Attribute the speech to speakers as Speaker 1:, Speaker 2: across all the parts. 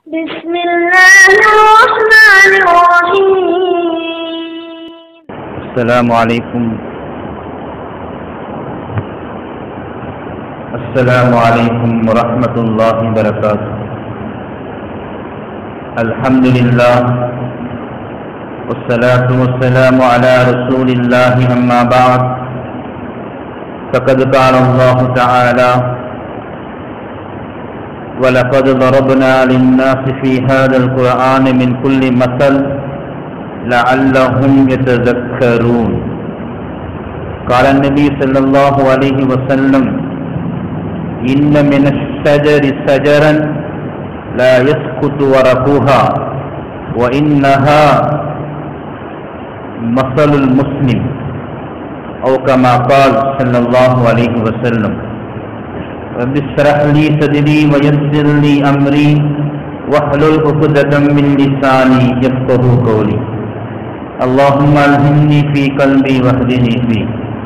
Speaker 1: بسم الله الرحمن الرحيم
Speaker 2: السلام عليكم السلام عليكم ورحمة الله وبركاته الحمد لله والصلاة والسلام على رسول الله أما بعد فقد قال الله تعالى ولقد ضربنا للناس في هذا القرآن من كل مثل لعلهم يتذكرون قال النبي صلى الله عليه وسلم إن من الشجر شجرا لا يسقط ورقها وإنها مثل المسلم أو كما قال صلى الله عليه وسلم رب اشرح لي صدري ويسر لي أمري واحلل عقدة من لساني يفقه قولي اللهم الهمني في قلبي واهدني فيه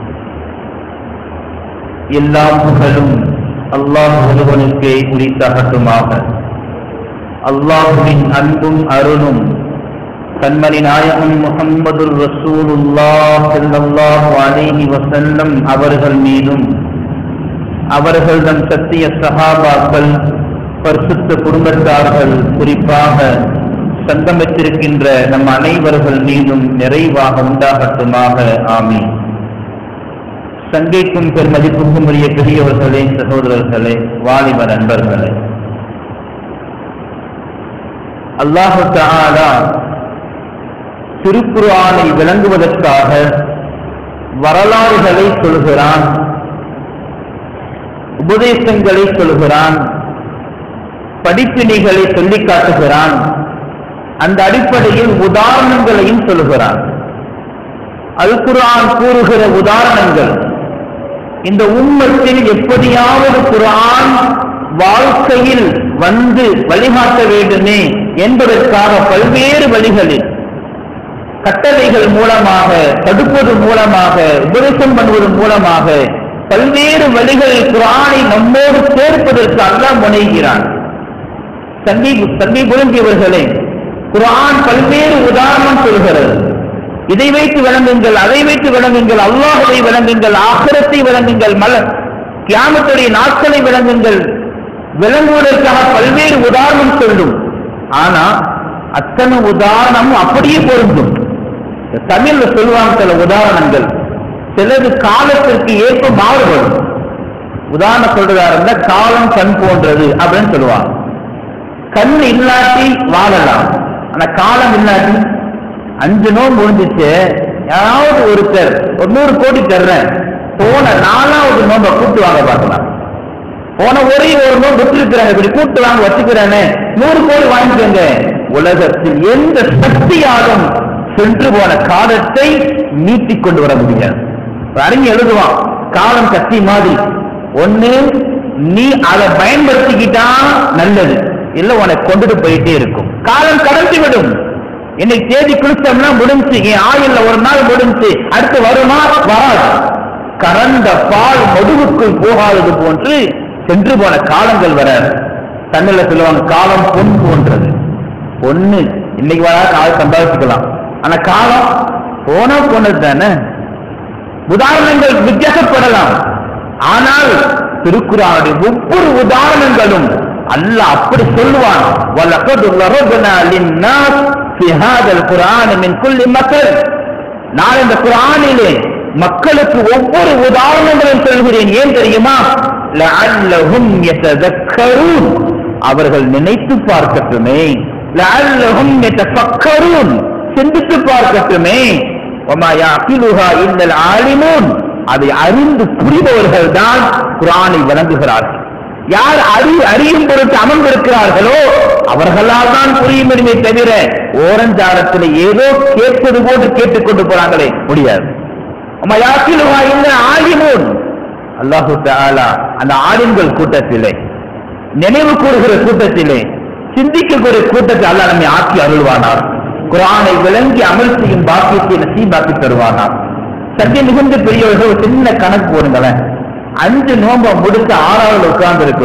Speaker 2: எல்லா புகழும் அல்லாஹ் ஒருவனுக்கே உரித்தாகட்டுமாக அல்லாஹுவின் அன்பும் அருளும் கண்மணி நாயகம் முகம்மது ரசூலுல்லாஹ் ஸல்லல்லாஹு அலைஹி வஸல்லம் அவர்கள் மீதும் அவர்கள்தம் சத்திய சஹாபாக்கள் பரிசுத்த குடும்பத்தார்கள் குறிப்பாக சங்கமித்திருக்கின்ற நம் அனைவர்கள் மீதும் நிறைவாக உண்டாகட்டுமாக ஆமீன் சங்கைக்கும் பெருமதிப்புக்கும் உரிய பெரியவர்களே சகோதரர்களே வாலிப நண்பர்களே அல்லாஹு தஆலா திருக்குர்ஆனை விளங்குவதற்காக வரலாறுகளை சொல்கிறான் உபதேசங்களை சொல்கிறான் படிப்பினைகளை சொல்லிக் காட்டுகிறான் அந்த அடிப்படையில் உதாரணங்களையும் சொல்கிறான் அல் குர்ஆன் கூறுகிற உதாரணங்கள் இந்த உம்மத்தில் எப்படியாவது குர்ஆன் வாழ்க்கையில் வந்து வழிகாட்ட வேண்டுமே என்பதற்காக பல்வேறு வழிகளில் கட்டளைகள் மூலமாக தடுப்பது மூலமாக உபதேசம் பண்ணுவது மூலமாக பல்வேறு வழிகளில் குரானை நம்மோடு சேர்ப்பதற்கு அல்லாஹ் முனைகிறான் சங்கை சங்கை புரிஞ்சியவர்களே குரான் பல்வேறு உதாரணம் சொல்கிறது இதை வைத்து விளங்குங்கள் அதை வைத்து விளங்குங்கள் அல்லாஹை விளங்குங்கள் ஆக்கிரத்தை விளங்குங்கள் மல கியாமத்துடைய நாட்களை விளங்குங்கள் விளங்குவதற்காக பல்வேறு உதாரணம் சொல்லும் ஆனா அத்தனை உதாரணம் அப்படியே பொருந்தும் தமிழ்ல சொல்லுவாங்க சில உதாரணங்கள் சிலது காலத்திற்கு ஏற்ப மாறுபடும் உதாரணம் சொல்றதா இருந்தா காலம் கண் போன்றது அப்படின்னு சொல்லுவாங்க கண் இல்லாட்டி வாழலாம் ஆனா காலம் இல்லாட்டி அஞ்சு நோம்பு முடிஞ்சிச்சு யாராவது ஒருத்தர் ஒரு நூறு கோடி தர்றேன் போன நாலாவது நோம்ப கூட்டு வாங்க பார்க்கலாம் போன ஒரே ஒரு நோம்பு விட்டுருக்கிறாங்க இப்படி கூட்டு வாங்க வச்சுக்கிறேன்னு நூறு கோடி வாங்கிக்கோங்க உலகத்தில் எந்த சக்தியாலும் சென்று போன காலத்தை நீட்டிக் கொண்டு வர முடியாது அறிஞர் எழுதுவான் காலம் கத்தி மாதிரி ஒண்ணு நீ அதை பயன்படுத்திக்கிட்டா நல்லது இல்ல உனக்கு கொண்டுட்டு போயிட்டே இருக்கும் காலம் கடந்து விடும் இன்னைக்கு தேதி குளிச்சோம்னா முடிஞ்சு என் ஆயுள்ல ஒரு நாள் முடிஞ்சு அடுத்து வருமா வராது கறந்த பால் மடுவுக்குள் போகாதது போன்று சென்று போன காலங்கள் வர தன்னில சொல்லுவாங்க காலம் பொன் போன்றது பொண்ணு இன்னைக்கு வர நாள் சம்பாதிச்சுக்கலாம் ஆனா காலம் போனா போனது தானே உதாரணங்கள் வித்தியாசப்படலாம் ஆனால் திருக்குறானுடைய ஒவ்வொரு உதாரணங்களும் அல்லாஹ் அப்படி சொல்லுவான் வலகது லரபனா லின்னாஸ் ஃபி ஹாதல் குர்ஆன் மின் குல்லி மக்கள் நான் இந்த குர்ஆனிலே மக்களுக்கு ஒவ்வொரு உதாரணங்களும் சொல்கிறேன் ஏன் தெரியுமா லஅல்லஹும் யததக்கரூன் அவர்கள் நினைத்து பார்க்கட்டுமே லஅல்லஹும் யதஃபக்கரூன் சிந்தித்து பார்க்கட்டுமே வமா யாகிலுஹா இல்லல் ஆலிமூன் அதை அறிந்து புரிபவர்கள் தான் குரானை விளங்குகிறார்கள் யார் அறி அறியும் பொருட்டு அமர்ந்திருக்கிறார்களோ அவர்களால் தான் புரியுமே தவிர ஓரஞ்சாரத்தில் ஏதோ கேட்பது போன்று கேட்டுக்கொண்டு போறாங்களே முடியாது அம்மா யாக்கிலுஹா இல்ல ஆலிமூன் அல்லாஹு தஆலா அந்த ஆலிம்கள் கூட்டத்திலே நினைவு கூறுகிற கூட்டத்திலே சிந்திக்கக்கூடிய கூட்டத்தை அல்லாஹ் நம்மை ஆக்கி அருள்வானார் குரானை விளங்கி அமல் செய்யும் பாக்கியத்தை நசீபாக்கி தருவானார் சத்திய மிகுந்த பெரியவர்கள் ஒரு சின்ன கணக்கு போடுங்களேன் அஞ்சு நோம்ப முடிச்சு ஆறாவது உட்கார்ந்து இருக்கிறோம்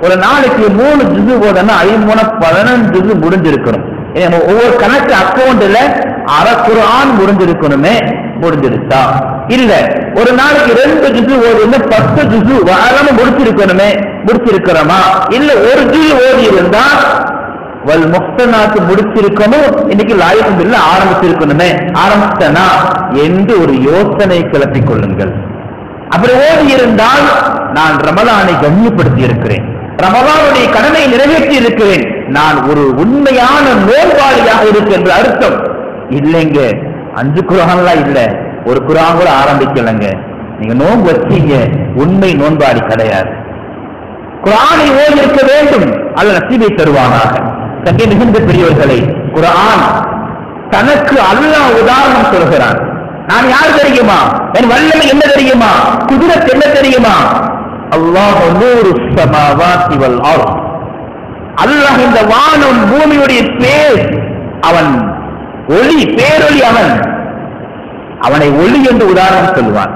Speaker 2: ஒரு நாளைக்கு மூணு ஜுசு போதுன்னா ஐமூணு பதினஞ்சு ஜுசு முடிஞ்சிருக்கணும் ஏன்னா நம்ம ஒவ்வொரு கணக்கு அக்கௌண்ட்ல அரை குரான் முடிஞ்சிருக்கணுமே முடிஞ்சிருச்சா இல்ல ஒரு நாளைக்கு ரெண்டு ஜுசு ஓதுன்னு பத்து ஜுசு வாழாம முடிச்சிருக்கணுமே முடிச்சிருக்கிறோமா இல்ல ஒரு ஜுசு ஓதி இருந்தா வல் முக்தனாக்கு முடிச்சிருக்கணும் இன்னைக்கு லாயகம் இல்ல ஆரம்பிச்சிருக்கணுமே ஆரம்பிச்சனா என்று ஒரு யோசனை கிளப்பிக் கொள்ளுங்கள் அப்படி ஓடி இருந்தால் நான் ரமலானை கண்ணியப்படுத்தி இருக்கிறேன் ரமலானுடைய கடனை நிறைவேற்றி இருக்கிறேன் நான் ஒரு உண்மையான நோன்பாளியாக இருக்கு என்று அர்த்தம் இல்லைங்க அஞ்சு குரான்லாம் இல்ல ஒரு குரான் கூட ஆரம்பிக்கலைங்க நீங்க நோன்பு வச்சீங்க உண்மை நோன்பாளி கிடையாது குரானை ஓதி இருக்க வேண்டும் அல்ல நசீபை தருவானாக தங்கை மிகுந்த பெரியவர்களை குரான் தனக்கு அல்லாஹ் உதாரணம் சொல்கிறான் நான் யார் தெரியுமா என் வல்லமை என்ன தெரியுமா குதிரத் என்ன தெரியுமா அல்லாஹ் நூறு சமாவாத்தி வல் அர்த். அல்லாஹ் இந்த வானம் பூமியுடைய பேர் அவன் ஒளி பேரொளி அவன் அவனை ஒளி என்று உதாரணம் சொல்வான்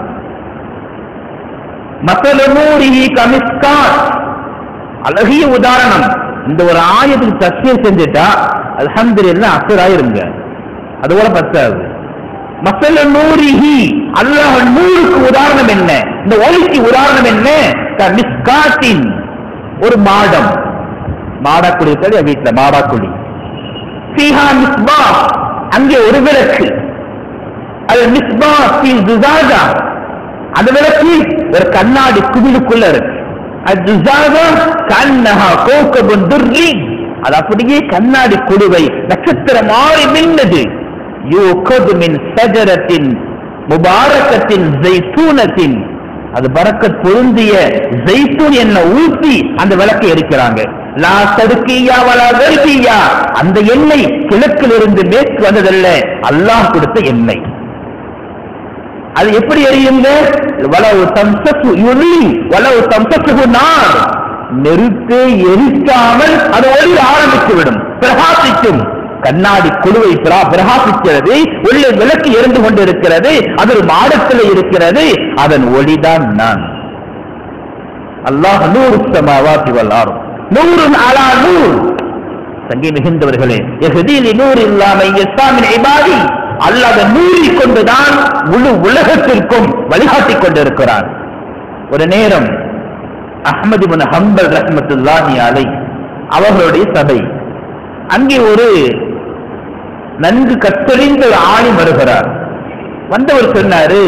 Speaker 2: மத்தலமூரிஹி கமிஸ்கான் அழகிய உதாரணம் இந்த ஒரு ஆயத்துக்கு தஸ்மீர் செஞ்சுட்டா அல்ஹம்துலில்லாஹ் அசராயிருங்க அது கூட பத்தாது மசல நூரிஹி அல்லாஹ் நூறுக்கு உதாரணம் என்ன இந்த ஒளிக்கு உதாரணம் என்ன க மிஸ்காட்டின் ஒரு மாடம் மாடாக்குடி இருக்கா வீட்டுல மாடாக்குடி ஃபீஹா மிஸ்பா அங்கே ஒரு விளக்கு அது மிஸ்பா ஃபீ ஜுஜாஜா அந்த விளக்கு ஒரு கண்ணாடி குமிழுக்குள்ள இருக்கு அது ஜுஜாஜா கண்ணஹா கோக்கபுன் துர்ரி அது அப்படியே கண்ணாடி குடுவை நட்சத்திரம் மாறி மின்னது யூகது மின் சஜரத்தின் முபாரக்கத்தின் ஜெய்தூனத்தின் அது பரக்கத் பொருந்திய ஜெய்தூன் என்ன ஊசி அந்த விளக்கை எரிக்கிறாங்க லா தடுக்கியா வலா கருக்கியா அந்த எண்ணெய் கிழக்கிலிருந்து மேற்கு வந்ததல்ல அல்லாஹ் கொடுத்த எண்ணெய் அது எப்படி எரியுங்க வளவு தம்சசு யுலி வளவு தம்சசு நார் நெருப்பே எரிக்காமல் அது ஒளி ஆரம்பித்து விடும் பிரகாசிக்கும் கண்ணாடி குழுவை பிரா- பிரகாசிக்கிறது உள்ளே விளக்கு எரிந்து கொண்டிருக்கிறது அது ஒரு மாடத்தில் இருக்கிறது அதன் ஒளிதான் நான் அல்லாஹ் நூறு சமாவாத்தி வல்லாரும் நூறு அலா நூறு சங்கி மிகுந்தவர்களே எஹ்தீலி நூறு இல்லாம இஸ்லாமின் இபாதி அல்லாத நூறி கொண்டுதான் முழு உலகத்திற்கும் வழிகாட்டிக் கொண்டிருக்கிறார் ஒரு நேரம் அஹ்மது பின் ஹம்பல் ரஹ்மத்துல்லாஹி அலை அவர்களுடைய சபை அங்கே ஒரு நன்கு கத்தறிந்த ஒரு ஆணி வருகிறார் வந்தவர் சொன்னாரு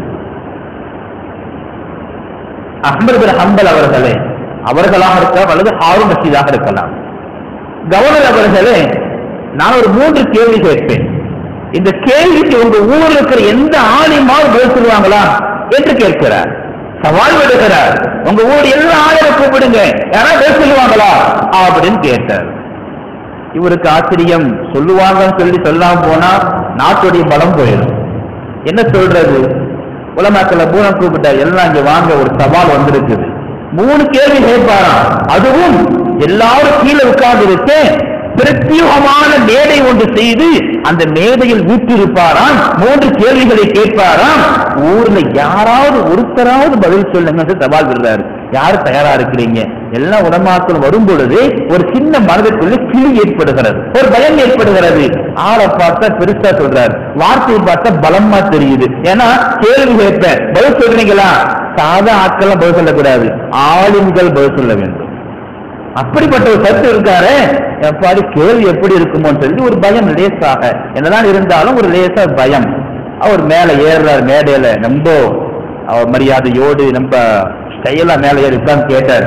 Speaker 2: அஹ்மது பின் ஹம்பல் அவர்களே அவர்களாக இருக்கலாம் அல்லது ஹாரூன் ரஷீதாக இருக்கலாம் கவர்னர் அவர்களே நான் ஒரு மூன்று கேள்வி கேட்பேன் இந்த கேள்விக்கு உங்க ஊர்ல இருக்கிற எந்த ஆணிமாவும் பதில் சொல்லுவாங்களா என்று கேட்கிறார் சவால் விடுகிறார் உங்க ஊர் எல்லா ஆளுநரை கூப்பிடுங்க யாராவது பதில் சொல்லுவாங்களா அப்படின்னு கேட்டார் இவருக்கு ஆச்சரியம் சொல்லுவாங்கன்னு சொல்லி சொல்லாம போனா நாட்டுடைய பலம் போயிடும் என்ன சொல்றது உலமாக்களை பூரா கூப்பிட்டா எல்லாம் இங்க வாங்க ஒரு சவால் வந்திருக்குது மூணு கேள்வி கேட்பாராம் அதுவும் எல்லாரும் கீழே உட்கார்ந்து இருக்கேன் பிரத்யேகமான மேடை ஒன்று செய்து அந்த மேடையில் வீற்றிருப்பாராம் மூன்று கேள்விகளை கேட்பாராம் ஊர்ல யாராவது ஒருத்தராவது பதில் சொல்லுங்க சவால் விடுறாரு யார் தயாரா இருக்கிறீங்க எல்லா உடமாக்களும் வரும் பொழுது ஒரு சின்ன மனதிற்குள்ள கிளி ஏற்படுகிறது ஒரு பயம் ஏற்படுகிறது ஆளை பார்த்தா பெருசா சொல்றாரு வார்த்தையை பார்த்தா பலமா தெரியுது ஏன்னா கேள்வி கேட்பேன் பதில் சொல்றீங்களா சாதா ஆட்கள்லாம் பதில் சொல்லக்கூடாது ஆளுங்கள் பதில் சொல்ல வேண்டும் அப்படிப்பட்ட ஒரு கருத்து இருக்காரு எப்பாடி கேள்வி எப்படி இருக்குமோன்னு சொல்லி ஒரு பயம் லேசாக என்னதான் இருந்தாலும் ஒரு லேசா பயம் அவர் மேல ஏறுறார் மேடையில நம்ம அவர் மரியாதையோடு நம்ம ஸ்டைலா மேல ஏறி உட்கார்ந்து கேட்டார்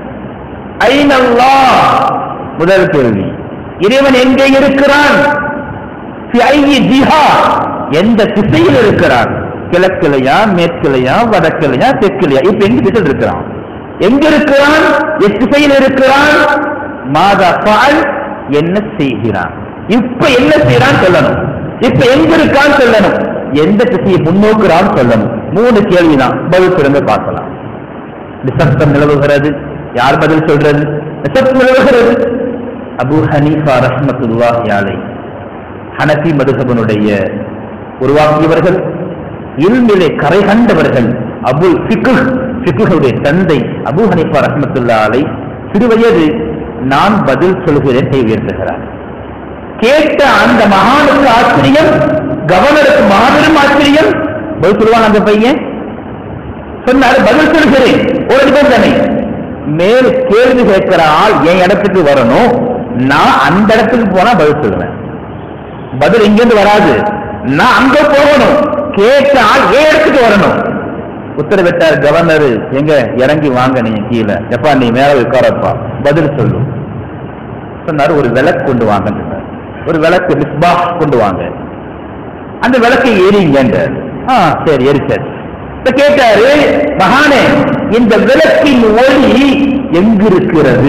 Speaker 2: ஐநல்லா முதல் கேள்வி இறைவன் எங்கே இருக்கிறான் ஃபி ஐயி ஜிஹா எந்த திசையில் இருக்கிறான் கிழக்கிலையா மேற்கிலையா வடக்கிலையா தெற்கிலையா இப்ப எங்க திசையில் இருக்கிறான் எங்க இருக்கிறான் எத்திசையில் இருக்கிறான் மாதா பால் என்ன செய்கிறான் இப்ப என்ன செய்யறான் சொல்லணும் இப்ப எங்க இருக்கான்னு சொல்லணும் எந்த திசையை முன்னோக்குறான்னு சொல்லணும் மூணு கேள்விதான் பதில் திரும்ப பார்க்கலாம் நிசப்தம் நிலவுகிறது யார் பதில் சொல்றது நிசப்தம் நிலவுகிறது அபு ஹனீஃபா ரஹ்மத்துல்லாஹி அலை ஹனபி மதுஹபனுடைய உருவாக்கியவர்கள் இல்மிலே கரை கண்டவர்கள் அபுல் ஃபிக்குஹ் ஃபிக்குஹுடைய தந்தை அபு ஹனீஃபா ரஹ்மத்துல்லா அலை சிறுவயது நான் பதில் சொல்கிறேன் கை உயர்த்துகிறார் கேட்ட அந்த மகானுக்கு ஆச்சரியம் கவர்னருக்கு மாபெரும் ஆச்சரியம் பதில் சொல்லுவான் அந்த பையன் சொன்னாரு பதில் சொல்கிறேன் ஒரு நிபந்தனை மேல் கேள்வி கேட்கிற ஆள் என் இடத்துக்கு வரணும் நான் அந்த இடத்துக்கு போனா பதில் சொல்லுவேன் பதில் இங்கிருந்து வராது நான் அங்க போகணும் கேட்ட ஆள் என் இடத்துக்கு வரணும் உத்தரவிட்டார் கவர்னர் எங்க இறங்கி வாங்க நீங்க கீழே எப்பா நீ மேல உட்காரப்பா பதில் சொல்லு சொன்னாரு ஒரு விளக்கு கொண்டு வாங்க ஒரு விளக்கு மிஸ்பாக் கொண்டு வாங்க அந்த விளக்கை எரிங்க ஆ சரி எரிச்சார் இப்ப கேட்டாரு மகானே இந்த விளக்கின் ஒளி எங்கிருக்கிறது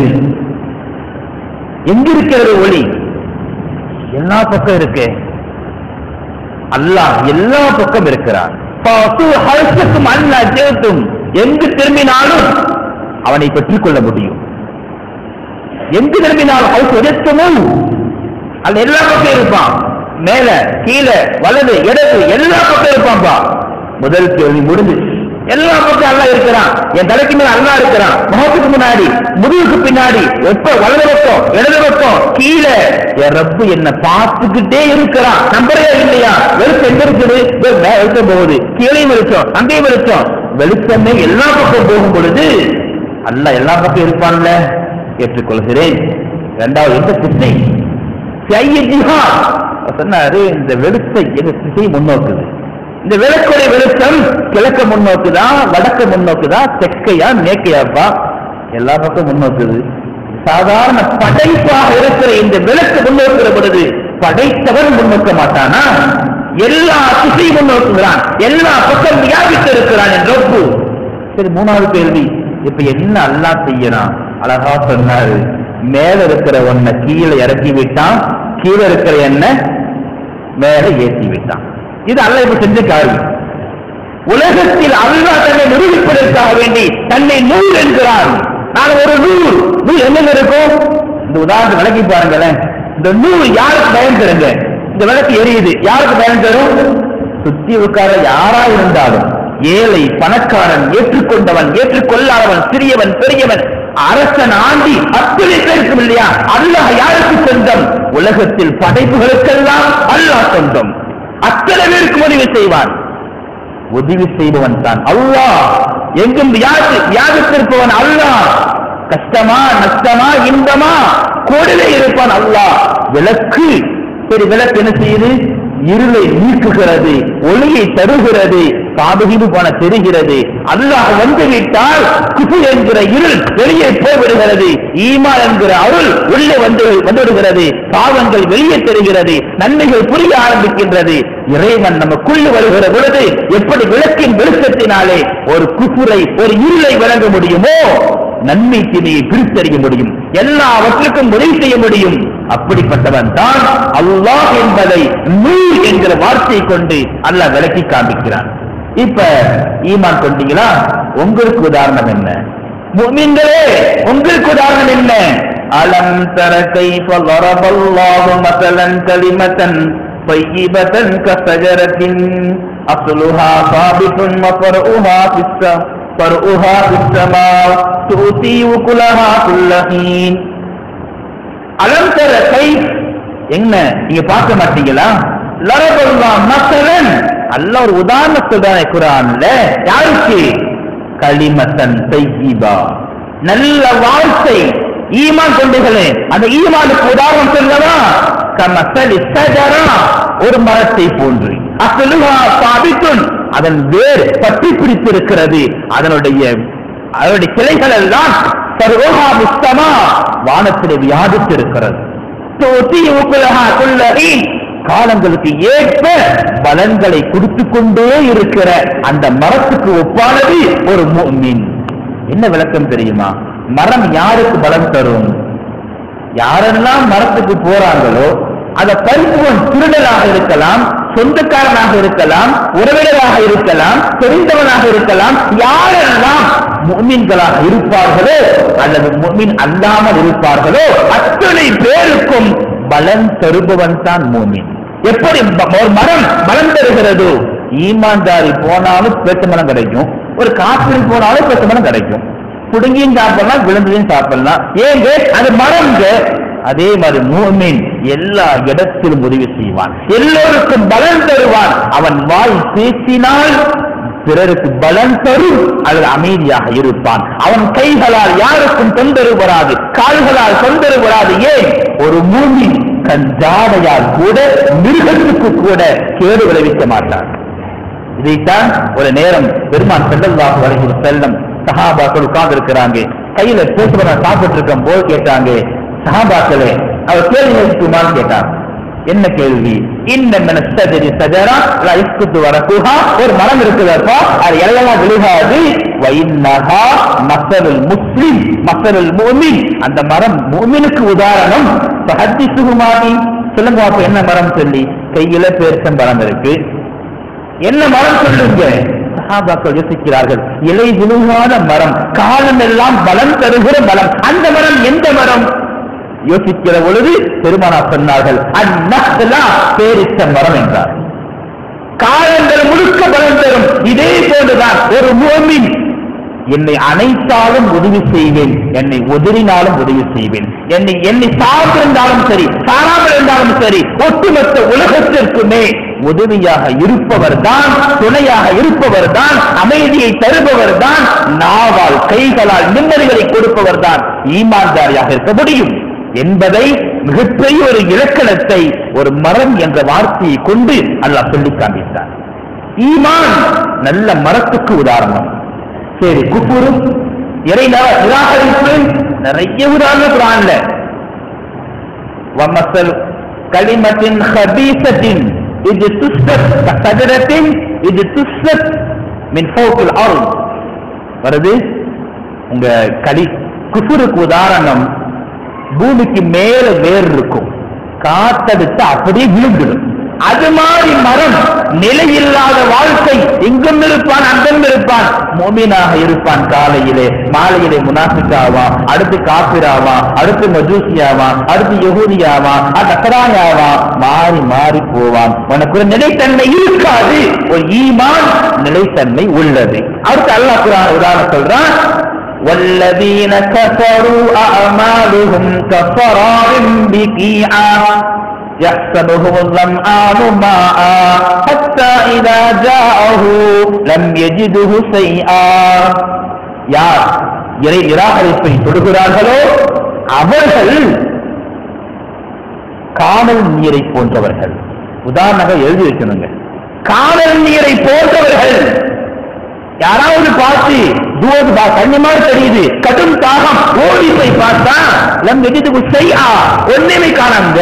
Speaker 2: எங்கிருக்கிறது ஒளி எல்லா பக்கம் இருக்கு அல்லாஹ் எல்லா பக்கம் இருக்கிறான் ஹல்சக்கும் அல்லா ஜெயத்தும் எங்கு திரும்பினாலும் அவனை பெற்றுக் கொள்ள முடியும் எங்கு திரும்பினாலும் ஹவுஸ் எதிர்த்தமும் அல்ல எல்லா பக்கம் இருப்பான் மேல கீழே வலது இடது எல்லா பக்கம் இருப்பான்பா முதல் கேள்வி முடிஞ்சு எல்லா பக்கம் அல்லா இருக்கிறான் என் தலைக்கு மேல அல்லா இருக்கிறான் முகத்துக்கு முன்னாடி முதுகுக்கு பின்னாடி எப்ப வலது பக்கம் இடது பக்கம் கீழே என் ரப்பு என்ன பார்த்துக்கிட்டே இருக்கிறான் நம்பரே இல்லையா வெளிச்சம் எங்க இருக்குது வெ- மே- வெளிச்சம் போகுது கீழே வெளிச்சம் அங்கேயும் வெளிச்சம் வெளிச்சமே எல்லா பக்கம் போகும் பொழுது அல்ல எல்லா பக்கம் இருப்பான்ல ஏற்றுக்கொள்கிறேன் இரண்டாவது எந்த திசை செய்ய ஜிஹாத் அவர் சொன்னாரு இந்த வெளிச்சை எங்க திசை முன்னோக்குது இந்த விளக்குடைய வெளிச்சம் கிழக்க முன்னோக்குதா வடக்க முன்னோக்குதா தெற்கையா மேற்கையாப்பா எல்லா பக்கம் முன்னோக்குது சாதாரண படைப்பாக இருக்கிற இந்த விளக்கு முன்னோக்குற பொழுது படைத்தவன் முன்னோக்க மாட்டானா எல்லா திசை முன்னோக்குகிறான் எல்லா பக்கம் வியாபித்து இருக்கிறான் என் ரப்பு சரி மூணாவது கேள்வி இப்ப என்ன அல்லாஹ் செய்யறான் அழகா சொன்னாரு மேல இருக்கிற ஒன்ன கீழே இறக்கி விட்டான் கீழே இருக்கிற என்ன மேல ஏற்றி விட்டான் இது அல்லாஹ் இப்ப செஞ்ச காரியம் உலகத்தில் அல்லாஹ் தன்னை நிரூபிப்பதற்காக வேண்டி தன்னை நூல் என்கிறான் நான் ஒரு நூல் நூல் என்னங்க இருக்கும் இந்த உதாரணத்தை விளக்கி பாருங்களேன் இந்த நூல் யாருக்கு பயன் தருங்க இந்த விளக்கு எரியுது யாருக்கு பயன் தரும் சுத்தி உட்கார யாரா இருந்தாலும் ஏழை பணக்காரன் ஏற்றுக்கொண்டவன் ஏற்றுக்கொள்ளாதவன் சிறியவன் பெரியவன் அரசன் ஆண்டி அத்தனை பேருக்கும் இல்லையா அல்லாஹ் யாருக்கு சொந்தம் உலகத்தில் படைப்புகளுக்கெல்லாம் அல்லாஹ் சொந்தம் அத்தனை பேருக்கு உதவி செய்வான் உதவி செய்பவன் தான் அல்லாஹ் எங்கும் வியாதி வியாதித்திருப்பவன் அல்லாஹ் கஷ்டமா நஷ்டமா இன்பமா கூடவே இருப்பான் அல்லாஹ் விளக்கு சரி விளக்கு என்ன செய்யுது இருளை நீக்குகிறது ஒளியை தருகிறது பாபகிவு போன தெரிகிறது அல்லாஹ் வந்து விட்டால் குபு என்கிற இருள் வெளியே போய்விடுகிறது ஈமா என்கிற அருள் உள்ளே வந்து வந்துவிடுகிறது பாவங்கள் வெளியே தெரிகிறது நன்மைகள் புரிய ஆரம்பிக்கின்றது இறைவன் நமக்குள்ளே வருகிற பொழுது எப்படி விளக்கின் வெளிச்சத்தினாலே ஒரு குஃபுரை ஒரு இருளை வழங்க முடியுமோ நன்மை தீமையை பிரித்தறிய முடியும் எல்லாவற்றுக்கும் உதவி செய்ய முடியும் அப்படிப்பட்டவன் தான் அல்லாஹ் என்பதை நூல் என்கிற வார்த்தையை கொண்டு அல்லாஹ் விளக்கி காண்பிக்கிறான் இப்ப ஈமான் கொண்டீங்களா உங்களுக்கு உதாரணம் என்ன முஃமின்களே உங்களுக்கு உதாரணம் என்ன அலம் தர கைஃப ضربallahu مثلا كلمة طيبة كشجرة أصلها ثابت وفرعها في السماء فرعها في السماء تؤتي وكلها كل حين அலம் தர கை என்ன நீங்க பார்க்க மாட்டீங்களா லரபல்லா மசலன் அல்ல ஒரு உதாரணம் சொல்றானே குரான்ல யாருக்கு களிமத்தன் தையீபா நல்ல வார்த்தை ஈமான் கொண்டுகளே அந்த ஈமானுக்கு உதாரணம் சொல்லவா கமசலி சஜரா ஒரு மரத்தை போன்று அசலுஹா சாபித்துன் அதன் வேர் பற்றி பிடித்திருக்கிறது அதனுடைய அதனுடைய கிளைகள் எல்லாம் சர்வஹா முஸ்தமா வானத்திலே வியாதித்திருக்கிறது தூத்தி உக்குலஹா குல்லஹீன் காலங்களுக்கு ஏற்ப பலன்களை கொடுத்து கொண்டே இருக்கிற அந்த மரத்துக்கு ஒப்பானது ஒரு முஃமின் என்ன விளக்கம் தெரியுமா மரம் யாருக்கு பலன் தரும் யாரெல்லாம் மரத்துக்கு போறாங்களோ அந்த பறிப்புவன் திருடனாக இருக்கலாம் சொந்தக்காரனாக இருக்கலாம் உறவினராக இருக்கலாம் தெரிந்தவனாக இருக்கலாம் யாரெல்லாம் முஃமின்களாக இருப்பார்களோ அல்லது முஃமின் அல்லாமல் இருப்பார்களோ அத்தனை பேருக்கும் பலன் தருபவன் தான் மூமின் எப்படி ப- ஒரு மரம் பலன் தருகிறதோ ஈமான்தாரி போனாலும் பேச்ச மரம் கிடைக்கும் ஒரு காப்பிரி போனாலும் பேச்ச மரம் கிடைக்கும் புடுங்கியும் சாப்பிடலாம் விழுந்ததையும் சாப்பிடலாம் ஏங்க அது மரம்ங்க அதே மாதிரி மூமின் எல்லா இடத்திலும் உதவி செய்வான் எல்லோருக்கும் பலன் தருவான் அவன் வாய் பேசினால் பிறருக்கு பலன் தரும் அல்லது அமைதியாக இருப்பான் அவன் கைகளால் யாருக்கும் தொந்தரவு வராது கால்களால் தொந்தரவு வராது ஏன் ஒரு மூமி தன் ஜாடையால் கூட மிருகத்துக்கு கூட கேடு விளைவிக்க மாட்டான் இதைத்தான் ஒரு நேரம் பெருமான் செல்லல்லாஹு அலைஹி செல்லம் சஹாபாக்கள் உட்கார்ந்து இருக்கிறாங்க கையில பேசுவத சாப்பிட்டு இருக்கும் போது கேட்டாங்க சஹாபாக்களே அவர் கேள்வி கேட்குமான்னு கேட்டாங்க என்ன கேள்வி இந்த மனசரி சஜரா இஸ்குத்து வரக்குஹா ஒரு மரம் இருக்குதப்பா அது இலையெல்லாம் விழுகாது வைநகா மசருல் முஸ்லிம் மசருல் மூமின் அந்த மரம் மூமினுக்கு உதாரணம் ஹத்தி சுகுமாரி சொல்லுங்க அப்ப என்ன மரம் சொல்லி கையில பேர்ச்சம் மரம் இருக்கு என்ன மரம் சொல்லுங்க சஹாபாக்கள் யோசிக்கிறார்கள் இலை விழுகாத மரம் காலம் எல்லாம் பலம் தருகிற மரம் அந்த மரம் எந்த மரம் யோசிக்கிற பொழுது பெருமானா சொன்னார்கள் அந்நஹ்லா பேரித்த மரம் என்றார் காலங்கள் முழுக்க பலம் தரும் இதே போன்றுதான் ஒரு மூமின் என்னை அனைத்தாலும் உதவி செய்வேன் என்னை உதறினாலும் உதவி செய்வேன் என்னை என்னை சார்ந்திருந்தாலும் சரி சாராமல் இருந்தாலும் சரி ஒட்டுமொத்த உலகத்திற்குமே உதவியாக இருப்பவர் தான் துணையாக இருப்பவர் தான் அமைதியை தருபவர் தான் நாவால் கைகளால் நிம்மதிகளை கொடுப்பவர் தான் ஈமான்தாரியாக இருக்க முடியும் என்பதை மிகப்பெரிய ஒரு இலக்கணத்தை ஒரு மரம் என்ற வார்த்தையை கொண்டு அல்லாஹ் சொல்லி காண்பித்தார் ஈமான் நல்ல மரத்துக்கு உதாரணம் சரி குப்புரு இறை நா- நிராகரிப்பு நிறைய உதாரணம் குரான்ல வமசல் கலிமத்தின் ஹபீசத்தின் இது துஸ்ஸத் கசஜரத்தின் இது துஸ்ஸத் மின் ஃபோக்கில் அருள் வருது உங்க களி குஃபுருக்கு உதாரணம் பூமிக்கு மேல வேர் இருக்கும் காத்தடித்து அப்படியே விழுந்துடும் அது மாதிரி மரம் நிலையில்லாத வாழ்க்கை இங்கும் இருப்பான் அங்கும் இருப்பான் மோமீனாக இருப்பான் காலையிலே மாலையிலே முனாஃபிக்காவா அடுத்து காபிராவா அடுத்து மஜூசியாவா அடுத்து யகூதியாவா நசராயாவா மாறி மாறி போவான் உனக்கு ஒரு நிலைத்தன்மை இருக்காது ஒரு ஈமான் நிலைத்தன்மை உள்ளது அடுத்து அல்லாஹ் குரான் உதாரணம் சொல்றான் والذين كفروا أعمالهم كسراب بقيعا يحسبه الظمآن ماء حتى إذا جاءه لم يجده شيئا யார் இறை நிராகரிப்பை தொடுகிறார்களோ அவர்கள் காணல் நீரை போன்றவர்கள் உதாரணமாக எழுதி வைக்கணுங்க காணல் நீரை போன்றவர்கள் யாராவது பார்த்து தூவது பா தண்ணி மாதிரி தெரியுது கடும் தாகம் ஓடி போய் பார்த்தா லம் எதிர்த்து செய்யா ஒன்றுமே காணாங்க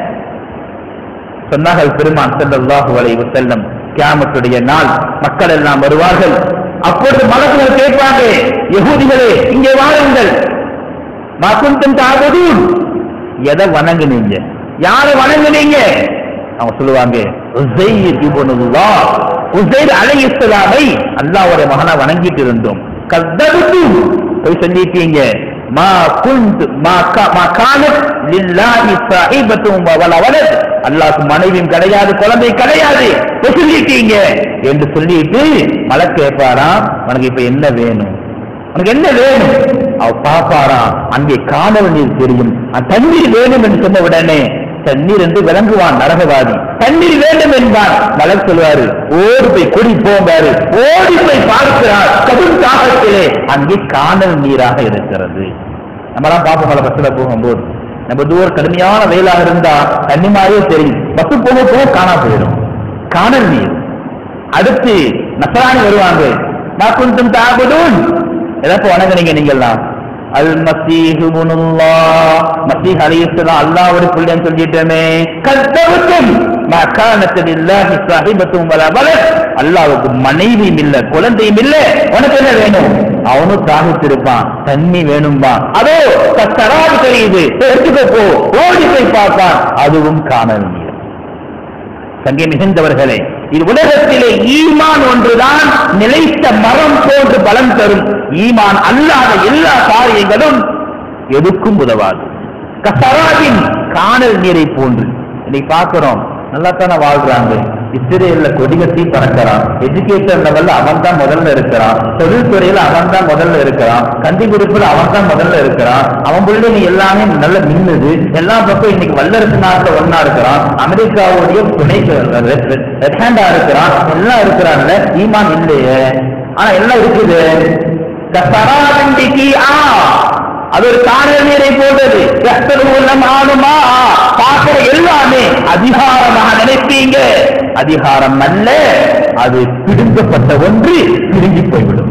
Speaker 2: சொன்னார்கள் பெருமான் ஸல்லல்லாஹு அலைஹி வஸல்லம் கியாமத்துடைய நாள் மக்கள் எல்லாம் வருவார்கள் அப்பொழுது மலக்குகள் கேட்பாங்க யகூதிகளே இங்கே வாருங்கள் மகுந்தம் தாவதூன் எதை வணங்குனீங்க யாரை வணங்குனீங்க அவங்க சொல்லுவாங்க உசைர் இப்னுல்லாஹ் உசைர் அலைஹிஸ்ஸலாமை அல்லாஹ்வுடைய மகனா வணங்கிட்டு இருந்தோம் கத்தபுத்தும் போய் சொல்லிட்டீங்க மா குந்த் மா கா மா கானத் லில்லாஹி சாஹிபத்தும் வல வலத் அல்லாஹ்க்கு மனைவியும் கிடையாது குழந்தை கிடையாது போய் சொல்லிட்டீங்க என்று சொல்லிட்டு மலை கேட்பாராம் உனக்கு இப்ப என்ன வேணும் உனக்கு என்ன வேணும் அவ பாப்பாராம் அங்கே காணல் நீர் தெரியும் அந்த தண்ணீர் வேணும் என்று சொன்ன உடனே தண்ணீர் என்று விளங்குவான் நரகவாதி தண்ணீர் வேண்டும் என்பான் மலர் சொல்வாரு ஓடி போய் குடி போம்பாரு ஓடி போய் பார்க்கிறார் கடும் தாகத்திலே அங்கே காணல் நீராக இருக்கிறது நம்மலாம் பார்ப்போம் பஸ்ல போகும்போது நம்ம தூரம் கடுமையான வெயிலாக இருந்தா தண்ணி மாதிரியே தெரியும் பஸ் போக போக காணா போயிடும் காணல் நீர் அடுத்து நசராணி வருவாங்க நான் குந்தும் தாபுதூன் எதப்ப வணங்குனீங்க நீங்கெல்லாம் அல் மசீஹு புனுல்லாஹ் மசீஹ் அலைஹிஸ்ஸலாம் அல்லாஹ்வுடைய பிள்ளைன்னு சொல்லிட்டேனே கத்தபத்தும் மா கானத் லில்லாஹி சாஹிபத்தும் வலா வலத் அல்லாஹ்வுக்கு மனைவியும் இல்ல குழந்தையும் இல்ல உனக்கு என்ன வேணும் அவனும் தாகித்திருப்பான் தண்ணி வேணும்பா அதோ கத்தராது தெரியுது எடுத்துக்கோ போ ஓடி போய் பார்ப்பான் அதுவும் காணல் நீர் சங்கே மிகுந்தவர்களே இது உலகத்திலே ஈமான் ஒன்றுதான் நிலைத்த மரம் போன்று பலம் தரும் ஈமான் அல்லாத எல்லா காரியங்களும் எதுக்கும் உதவாது கசராவின் காணல் நீரை போன்று இன்னைக்கு பார்க்கிறோம் நல்லா தானே வாழ்றாங்க இஸ்ரேல்ல கொடிகட்டி பறக்கிறான் எஜுகேஷன் லெவல்ல அவன் தான் முதல்ல இருக்கிறான் தொழில்துறையில அவன் தான் முதல்ல இருக்கிறான் கண்டிப்பிடிப்புல அவன் தான் முதல்ல இருக்கிறான் அவன் பிள்ளைங்க எல்லாமே நல்ல மின்னுது எல்லா பக்கம் இன்னைக்கு வல்லரசு நாட்டுல ஒன்னா இருக்கிறான் அமெரிக்காவுடைய துணை ரெட் ஹேண்டா இருக்கிறான் எல்லாம் இருக்கிறான்ல ஈமான் இல்லையே ஆனா எல்லாம் இருக்குது கசராவண்டிக்கு ஆ அது ஒரு காணல் நீரை போன்றது கஸ்தருள்ளம் ஆணுமா பார்க்கிற எல்லாமே அதிகாரமாக நினைப்பீங்க அதிகாரம் அல்ல அது பிடுங்கப்பட்ட ஒன்று பிடுங்கி போய்விடும்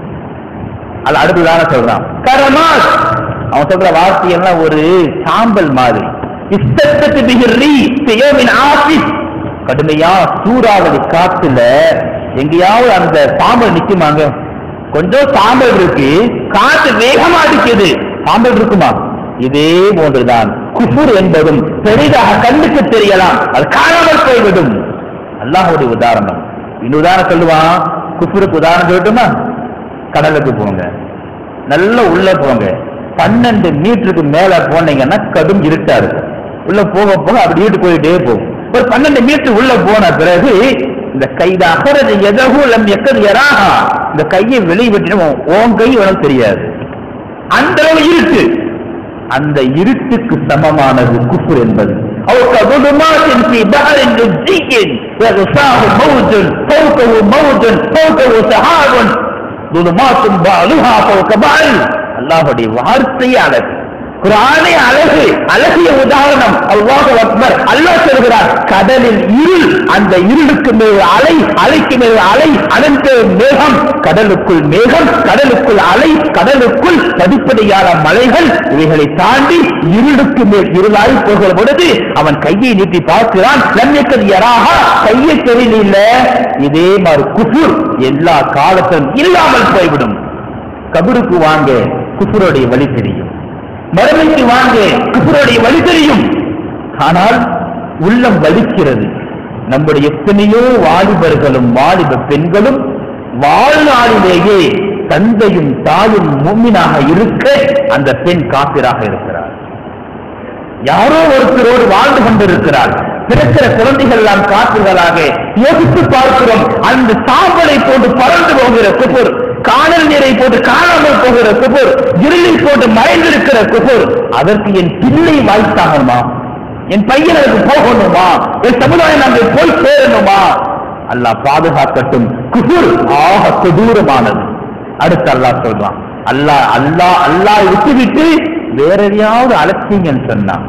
Speaker 2: அது அடுத்ததான சொல்றான் கரமாஸ் அவன் சொல்ற வார்த்தை எல்லாம் ஒரு சாம்பல் மாதிரி இஷ்டத்துக்கு பிகிரி செய்யோமின் ஆசிஸ் கடுமையா சூறாவளி காத்துல எங்கேயாவது அந்த சாம்பல் நிக்குமாங்க கொஞ்சம் சாம்பல் இருக்கு காத்து வேகமா அடிக்குது சாம்பல் இருக்குமா இதே போன்றுதான் குஃபுர் என்பதும் பெரிதாக கண்ணுக்கு தெரியலாம் அது காணாமல் போய்விடும் அல்லாஹ்வுடைய உதாரணம் இன்னும் உதாரணம் சொல்லுவான் குஃபுருக்கு உதாரணம் சொல்லட்டுமா கடலுக்கு போங்க நல்ல உள்ள போங்க பன்னெண்டு மீட்டருக்கு மேல போனீங்கன்னா கடும் இருட்டா இருக்கும் உள்ள போக போக அப்படி ஈட்டு போயிட்டே போகும் ஒரு பன்னெண்டு மீட்டர் உள்ள போன பிறகு இந்த கைத அகரது எதகும் லம் எக்கது எராகா இந்த கையை வெளியே விட்டுடும் உன் கை உனக்கு தெரியாது அந்த அளவு இருட்டு அந்த இருட்டுக்கு சமமானது குஃபுர் என்பது أو كظلمات في بحر لجي يغشاه موج فوقه موج فوقه سحاب ظلمات بعضها فوق بعض அல்லாஹ்வுடைய வார்த்தையே அழகு குரானே அழகு அழகிய உதாரணம் அல்லாஹ் அக்பர் அல்லாஹ் சொல்கிறார் கடலில் இருள் அந்த இருளுக்கு மேல் அலை அலைக்கு மேல் அலை அதன் பேர் மேகம் கடலுக்குள் மேகம் கடலுக்குள் அலை கடலுக்குள் படிப்படியான மலைகள் இவைகளை தாண்டி இருளுக்கு மேல் இருளாய் போகிற பொழுது அவன் கையை நீட்டி பார்க்கிறான் லம்யக்கது யராக கையை தெரியல இதே மாதிரி குஃபுர் எல்லா காலத்திலும் இல்லாமல் போய்விடும் கபருக்கு வாங்க குஃபுருடைய வழி தெரியும் மறுமைக்கு வாங்க குஃபுருடைய வழி தெரியும் ஆனால் உள்ளம் வலிக்கிறது நம்முடைய எத்தனையோ வாலிபர்களும் வாலிப பெண்களும் வாழ்நாளிலேயே தந்தையும் தாயும் மூமினாக இருக்க அந்த பெண் காப்பிராக இருக்கிறார் யாரோ ஒருத்தரோடு வாழ்ந்து கொண்டிருக்கிறார் பிறக்கிற குழந்தைகள் எல்லாம் காற்றுகளாக யோசித்து பார்க்கிறோம் அந்த சாம்பலை போட்டு பறந்து போகிற குபுர் காணல் நீரை போட்டு காணாமல் போகிற குபுர் இருளில் போட்டு மறைந்திருக்கிற குபுர் அதற்கு என் பிள்ளை வாய்த்தாகணுமா என் பையன் அதுக்கு போகணுமா என் சமுதாயம் அங்கே போய் சேரணுமா அல்லாஹ் பாதுகாக்கட்டும் குபுர் ஆக கொடூரமானது அடுத்து அல்லாஹ் சொல்றான் அல்லாஹ் அல்லாஹ் அல்லாஹ் விட்டுவிட்டு வேற எதையாவது அழைச்சீங்கன்னு சொன்னான்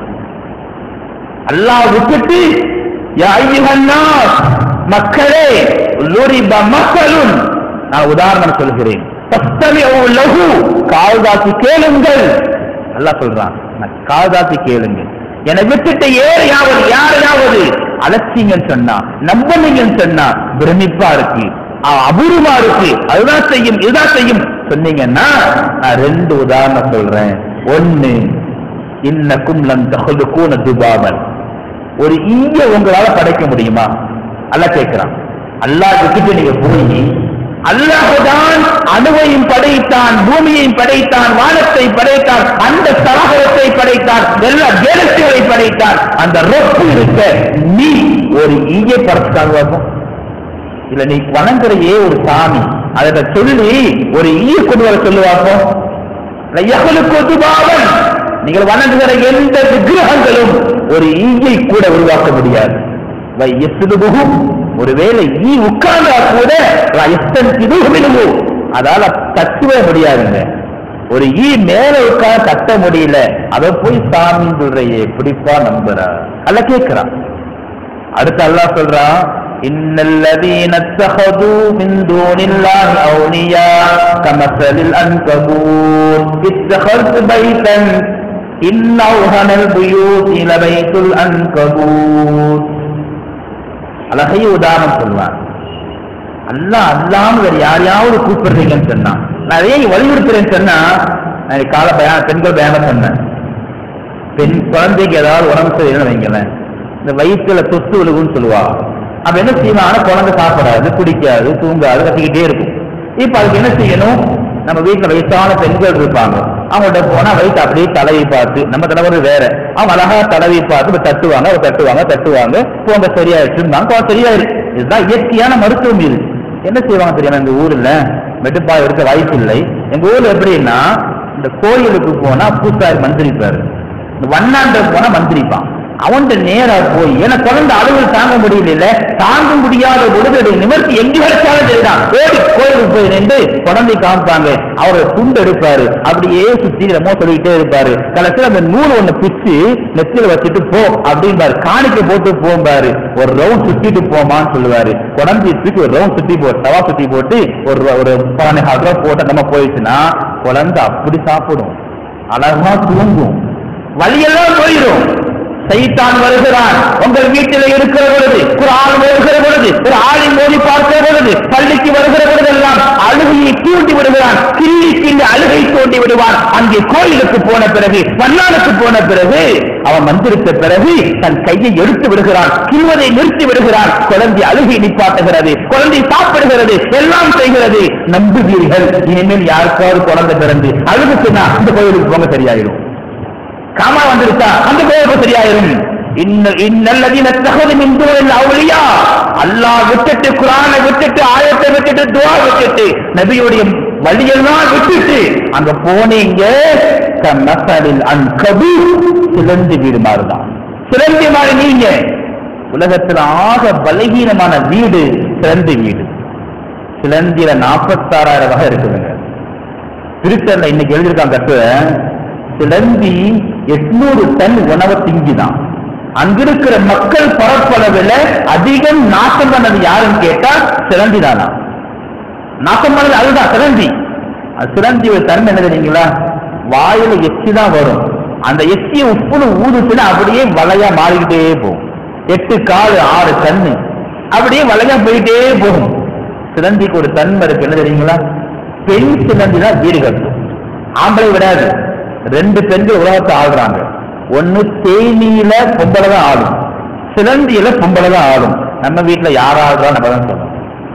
Speaker 2: அல்லாஹ் விட்டுட்டு யா அய்யுஹன்னாஸ், மக்களே லுரிப மக்களும் நான் உதாரணம் சொல்கிறேன் தஸ்தமிஉ லஹு கால்தாத்தி கேளுங்கள் அல்லாஹ் சொல்றான் நான் கால்தாத்தி கேளுங்கள் என்னை விட்டுட்டு ஏறையாவது யாரையாவது அலட்சிங்கன்னு சொன்னா நம்பனீங்கன்னு சொன்னா பிரமிப்பா இருக்கு அ- அபூர்வமா இருக்கு அதுதான் செய்யும் இதுதான் செய்யும் சொன்னீங்கன்னா நான் ரெண்டு உதாரணம் சொல்றேன் ஒண்ணு இன்னக்கும் லன் தஹலுகூன துபாபன் ஒரு ஈய உங்களால படைக்க முடியுமா அல்லாஹ் கேட்கிறான் அல்லாஹ் விட்டுட்டு நீங்க போய் அல்லாஹுதான் அணுவையும் படைத்தான் பூமியையும் படைத்தான் வானத்தை படைத்தான் அந்த சராகரத்தை படைத்தான் எல்லா கேலக்சிகளை படைத்தான் அந்த ரொப்பு இருக்க நீ ஒரு ஈய படைச்சாங்க இல்ல நீ வணங்குறையே ஒரு சாமி அதை சொல்லி ஒரு ஈய கொண்டு வர சொல்லுவாப்போ கொத்துபாவன் நீங்கள் வணங்குகிற எந்த விக்கிரகங்களும் ஒரு ஈயை கூட உருவாக்க முடியாது வை எஸ்துபுகும் ஒருவேளை ஈ உட்கார்ந்தா கூட எத்தன் இதுவும் அதால தட்டுவே முடியாதுங்க ஒரு ஈ மேல உட்கார்ந்து தட்ட முடியல அத போய் சாமி சொல்றையே எப்படிப்பா நம்புறா அல்ல கேட்கிறான் அடுத்து அல்லாஹ் சொல்றான் இன்னல்லதீன தஹது மின் தூனில்லாஹி அவுலியா கமஸலில் அன்கபூத் இத்தஹர்து பைத்தன் இன் அவ்ஹனல் புயூதி லபைத்துல் அன்கபூத் அழகைய உதாரணம் சொல்வான் அல்லாஹ் அல்லாம வேற யாரையாவது கூப்பிடுறீங்கன்னு சொன்னான் நான் அதே வலியுறுத்துறேன்னு சொன்னா நான் கால பயான பெண்கள் பயானம் சொன்னேன் பெண் குழந்தைக்கு ஏதாவது உடம்பு சரியில்லைன்னு வைங்களேன் இந்த வயிற்றுல தொத்து விழுகுன்னு சொல்லுவா அப்ப என்ன செய்வான் ஆனா குழந்தை சாப்பிடாது குடிக்காது தூங்காது கத்திக்கிட்டே இருக்கும் இப்ப அதுக்கு என்ன செய்யணும் நம்ம வீட்டுல வயசான பெண்கள் இருப்பாங்க அவங்கள்ட்ட போனா வயிற்று அப்படியே தடவி பார்த்து நம்ம தலைவர் வேற அவங்க அழகா தடவி பார்த்து இப்ப தட்டுவாங்க அவ தட்டுவாங்க தட்டுவாங்க போங்க சரியாயிடுச்சுன்னு குழந்தை சரியாயிருக்கு இதுதான் இயற்கையான மருத்துவம் இது என்ன செய்வாங்க தெரியுமா எங்க ஊர்ல மெட்டுப்பா இருக்க வாய்ப்பு இல்லை எங்க ஊர்ல எப்படின்னா இந்த கோயிலுக்கு போனா பூசாரி மந்திரிப்பாரு இந்த வண்ணாண்ட போனா மந்திரிப்பான் அவன்கிட்ட நேரா போய் ஏன்னா குழந்தை அளவில் தாங்க முடியல தாங்க முடியாத பொழுது அதை நிவர்த்தி எங்க வச்சாலும் சரிதான் ஓடி கோயிலுக்கு போய் நின்று குழந்தை காமிப்பாங்க அவரை துண்டு எடுப்பாரு அப்படியே சுத்தி என்னமோ சொல்லிக்கிட்டே இருப்பாரு கடைசியில் அந்த நூல் ஒண்ணு பிச்சு நெத்தியில வச்சுட்டு போ அப்படிம்பாரு காணிக்க போட்டு போம்பாரு ஒரு ரவுண்ட் சுத்திட்டு போமான்னு சொல்லுவாரு குழந்தைய தூக்கி ஒரு ரவுண்ட் சுத்தி போ தவா சுத்தி போட்டு ஒரு ஒரு பதினஞ்சு ரூபா போட்டு நம்ம போயிடுச்சுன்னா குழந்தை அப்படி சாப்பிடும் அழகா தூங்கும் வழியெல்லாம் போயிடும் சைத்தான் வருகிறான் உங்கள் வீட்டில் இருக்கிற பொழுது குரான் வருகிற பொழுது ஒரு ஆளை மோதி பார்க்கிற பொழுது பள்ளிக்கு வருகிற பொழுதெல்லாம் அழுகையை தூண்டி விடுகிறான் கிள்ளி கிள்ளி அழுகை தூண்டி விடுவான் அங்கே கோயிலுக்கு போன பிறகு வண்ணானுக்கு போன பிறகு அவன் வந்திருக்க பிறகு தன் கையை எடுத்து விடுகிறான் கிள்வதை நிறுத்தி விடுகிறான் குழந்தை அழுகை நிப்பாட்டுகிறது குழந்தை சாப்பிடுகிறது எல்லாம் செய்கிறது நம்புவீர்கள் இனிமேல் யாருக்காவது குழந்தை பிறந்து அழுகுச்சுன்னா இந்த கோயிலுக்கு போங்க சரியாயிடும் காமா வந்துருச்சா அந்த கோயிலுக்கு சரியாயிரும் இன்ன- இன்னல்லதீன தகுதி மின் தூணில் அவுலியா அல்லாஹ் விட்டுட்டு குரானை விட்டுட்டு ஆயத்தை விட்டுட்டு துவா விட்டுட்டு நபியுடைய வழியெல்லாம் விட்டுட்டு அங்க போனீங்க கமசலில் அன்கபு சிலந்தி வீடு மாதிரிதான் சிலந்தி மாதிரி நீங்க உலகத்தில் ஆக பலகீனமான வீடு சிலந்தி வீடு சிலந்தியில நாற்பத்தாறாயிரம் வகை இருக்குதுங்க திருத்தர்ல இன்னைக்கு எழுதியிருக்காங்க கட்டு சிலந்தி எட்நூறு டன் உணவை திங்கிதான் அங்கிருக்கிற மக்கள் பரப்பளவில் அதிகம் நாசம் பண்ணது யாருன்னு கேட்டா சிலந்தி தானா நாசம் பண்ணது அதுதான் சிலந்தி அது சிலந்தியோட தன்மை என்ன தெரியுங்களா வாயில எச்சி தான் வரும் அந்த எச்சியை உப்புன்னு ஊதுச்சுன்னா அப்படியே வலையா மாறிக்கிட்டே போகும் எட்டு கால் ஆறு கண்ணு அப்படியே வலையா போயிட்டே போகும் சிலந்திக்கு ஒரு தன்மை இருக்கு என்ன தெரியுங்களா பெண் சிலந்தி தான் வீடு கட்டும் ஆம்பளை விடாது ரெண்டு பெண்கள் உலகத்தை ஆடுறாங்க ஒண்ணு தேனியில பொம்பளை தான் ஆடும் சிலந்தியில பொம்பளை தான் ஆடும் நம்ம வீட்டுல யார் ஆடுறா நம்ம தான் சொல்லணும்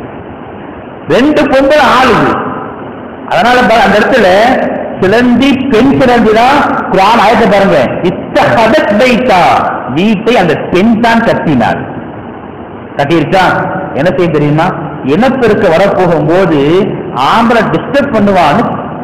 Speaker 2: ரெண்டு பொம்பளை ஆளுது அதனால பா- அந்த இடத்துல சிலந்தி பெண் சிலந்தி தான் குரான் ஆயத்தை பாருங்க இத்த ஹதத் பைத்தா வீட்டை அந்த பெண் தான் கட்டினாள் கட்டியிருக்கா என்ன செய்ய தெரியுமா இனப்பெருக்க வரப்போகும் போது ஆம்பளை டிஸ்டர்ப் பண்ணுவான்னு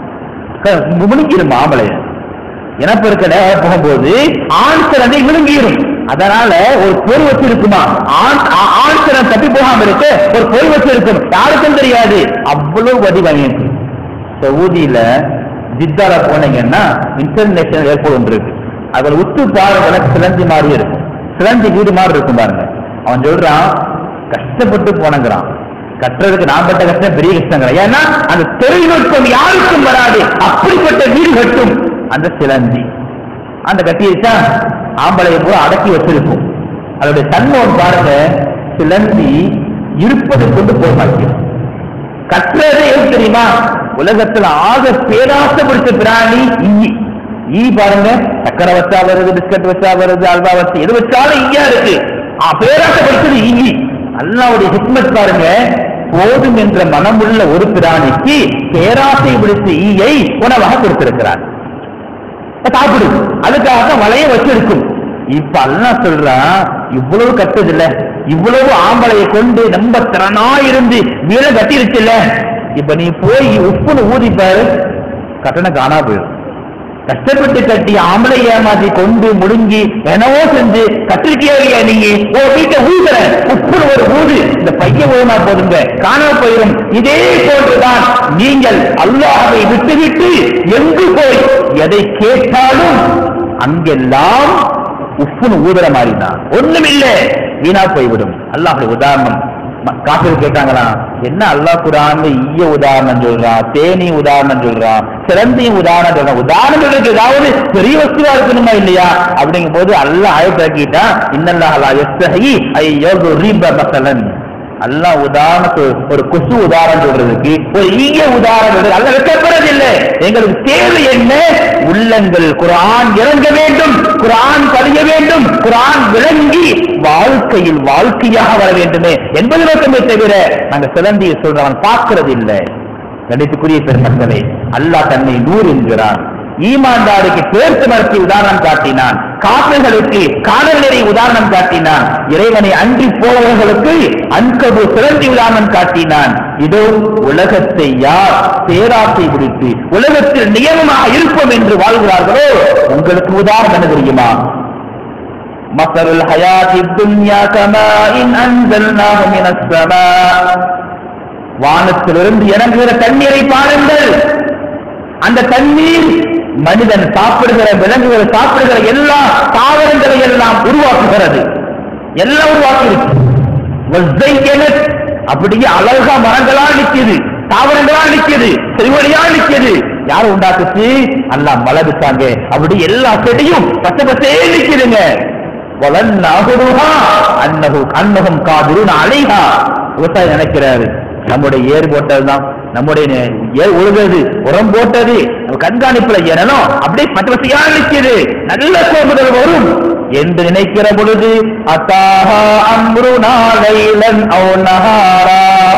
Speaker 2: க- முழுங்கிடும் ஆம்பளை இனப்பெருக்க நேரம் போகும்போது ஆண் சிறந்தை விழுங்கிடும் அதனால ஒரு பொருள் வச்சிருக்குமா ஆண் ஆ- ஆண் சிறன் தப்பி போகாம இருக்க ஒரு பொருள் வச்சிருக்கும் யாருக்கும் தெரியாது அவ்வளவு வடி வாங்கியிருக்கு சவுதியில ஜித்தால போனீங்கன்னா இன்டர்நேஷனல் ஏர்போர்ட் ஒன்று இருக்கு அதுல உத்து பாருங்க சிலந்தி மாதிரி இருக்கும் சிலந்தி வீடு மாதிரி இருக்கும் பாருங்க அவன் சொல்றான் கஷ்டப்பட்டு போனங்கிறான் கட்டுறதுக்கு நான் பட்ட கஷ்டம் பெரிய கஷ்டங்கிறான் ஏன்னா அந்த தொழில்நுட்பம் யாருக்கும் வராது அப்படிப்பட்ட வீடு கட்டும் அந்த சிலந்தி அந்த கட்டியிருச்சா ஆம்பளை போல அடக்கி வச்சிருக்கும் அதோடைய தன்மை ஒன்று பாருங்க சிலந்தி இருப்பதை கொண்டு போக மாட்டேன் கட்டுறதே எது தெரியுமா உலகத்துல ஆக பேராசை பிடிச்ச பிராணி ஈ ஈ பாருங்க சக்கரை வச்சா வருது பிஸ்கட் வச்சா வருது அல்வா வச்சு எது வச்சாலும் ஈயா இருக்கு ஆ, பேராசை பிடிச்சது ஈ அல்லாவுடைய ஹிக்மத் பாருங்க போதும் என்ற மனமுள்ள ஒரு பிராணிக்கு பேராசை பிடித்த ஈயை உணவாக கொடுத்திருக்கிறார் சாப்பிடு அதுக்காக வலைய வச்சிருக்கும் இப்ப அல்லாஹ் சொல்றான் இவ்வளவு கட்டுது இல்ல இவ்வளவு ஆம்பளையை கொண்டு நம்ம திறனா இருந்து வீட கட்டிருச்சு இல்ல இப்ப நீ போய் உப்புன்னு ஊதி பாரு கட்டணம் காணா போயிடும் கஷ்டப்பட்டு கட்டி ஆம்பளை ஏமாத்தி கொண்டு முடுங்கி என்னவோ செஞ்சு கத்திரிக்கையா இல்லையா நீங்க ஓ வீட்டை ஊதுற உப்புன்னு ஒரு ஊது இந்த பையன் ஊதுனா போதுங்க காணாம போயிடும் இதே போன்றுதான் நீங்கள் அல்லாஹ்வை விட்டுவிட்டு எங்கு போய் எதை கேட்டாலும் அங்கெல்லாம் உப்புன்னு ஊதுற மாதிரி தான் ஒண்ணுமில்லை வீணா போய்விடும் அல்லாஹ்வுடைய உதாரணம் ம- காபிர் கேட்டாங்களா என்ன அல்லாஹ் குரான் ஈய உதாரணம் சொல்றான் தேனி உதாரணம் சொல்றான் சிறந்தையும் உதாரணம் சொல்றான் உதாரணம் சொல்றதுக்கு ஏதாவது பெரிய வஸ்துவா இருக்கணுமா இல்லையா அப்படிங்கும் போது அல்லாஹ் ஆயத்தாக்கிட்டா இன்னல்லாஹ் லா யஸ்தஹி ஐயோ ரீப மசலன் அல்லாஹ் உதாரணத்து ஒரு கொசு உதாரணம் சொல்றதுக்கு ஒரு ஈய உதாரணம் சொல்றது அல்ல வெட்டப்படுறதில்லை எங்களுக்கு தேவை என்ன உள்ளங்கள் குர்ஆன் இறங்க வேண்டும் குர்ஆன் பதிய வேண்டும் குர்ஆன் விளங்கி வாழ்க்கையில் வாழ்க்கையாக வர வேண்டுமே என்பது நோக்கமே தவிர நாங்க சிலந்தியை சொல்றவன் பார்க்கிறது இல்லை கணித்துக்குரிய பெருமக்களே அல்லாஹ் தன்னை நூறு என்கிறான் ஈமான்தாருக்கு பேர்த்து மரத்தை உதாரணம் காட்டினான் காப்பிர்களுக்கு காதல் நிறை உதாரணம் காட்டினான் இறைவனை அன்றி போவர்களுக்கு அன்கபு சிறந்தி உதாரணம் காட்டினான் இதோ உலகத்தை யார் பேராசை பிடித்து உலகத்தில் நியமமாக இருப்போம் என்று வாழ்கிறார்களோ உங்களுக்கு உதாரணம் என்ன தெரியுமா مثل الحياة الدنيا كماء أنزلناه من السماء வானத்திலிருந்து இறங்குகிற தண்ணீரை பாருங்கள் அந்த தண்ணீர் மனிதன் சாப்பிடுகிற விலங்குகள் சாப்பிடுகிற எல்லா தாவரங்களை எல்லாம் உருவாக்குகிறது எல்லாம் உருவாக்கி அப்படியே அழகா மரங்களா நிக்குது தாவரங்களா நிக்குது செல்வழியா நிக்குது யார் உண்டாக்குச்சு அல்லாஹ் மலர்ச்சாங்க அப்படி எல்லா செடியும் பச்சை பச்சையே நிக்குதுங்க வளன்னாகுருஹா அன்னகு அன்னகம் காதுருன் அலைஹா விவசாயி நினைக்கிறாரு நம்முடைய ஏர் போட்டதுதான் நம்முடைய நெ- ஏர் உழுது உரம் போட்டது நம்ம கண்காணிப்புல ஏனனும் அப்படியே பச்சை பச்சையா நிக்குது நல்ல கோபுதல் வரும் என்று நினைக்கிற பொழுது அத்தாஹா அம்ருனா லைலன் அவு நஹாரா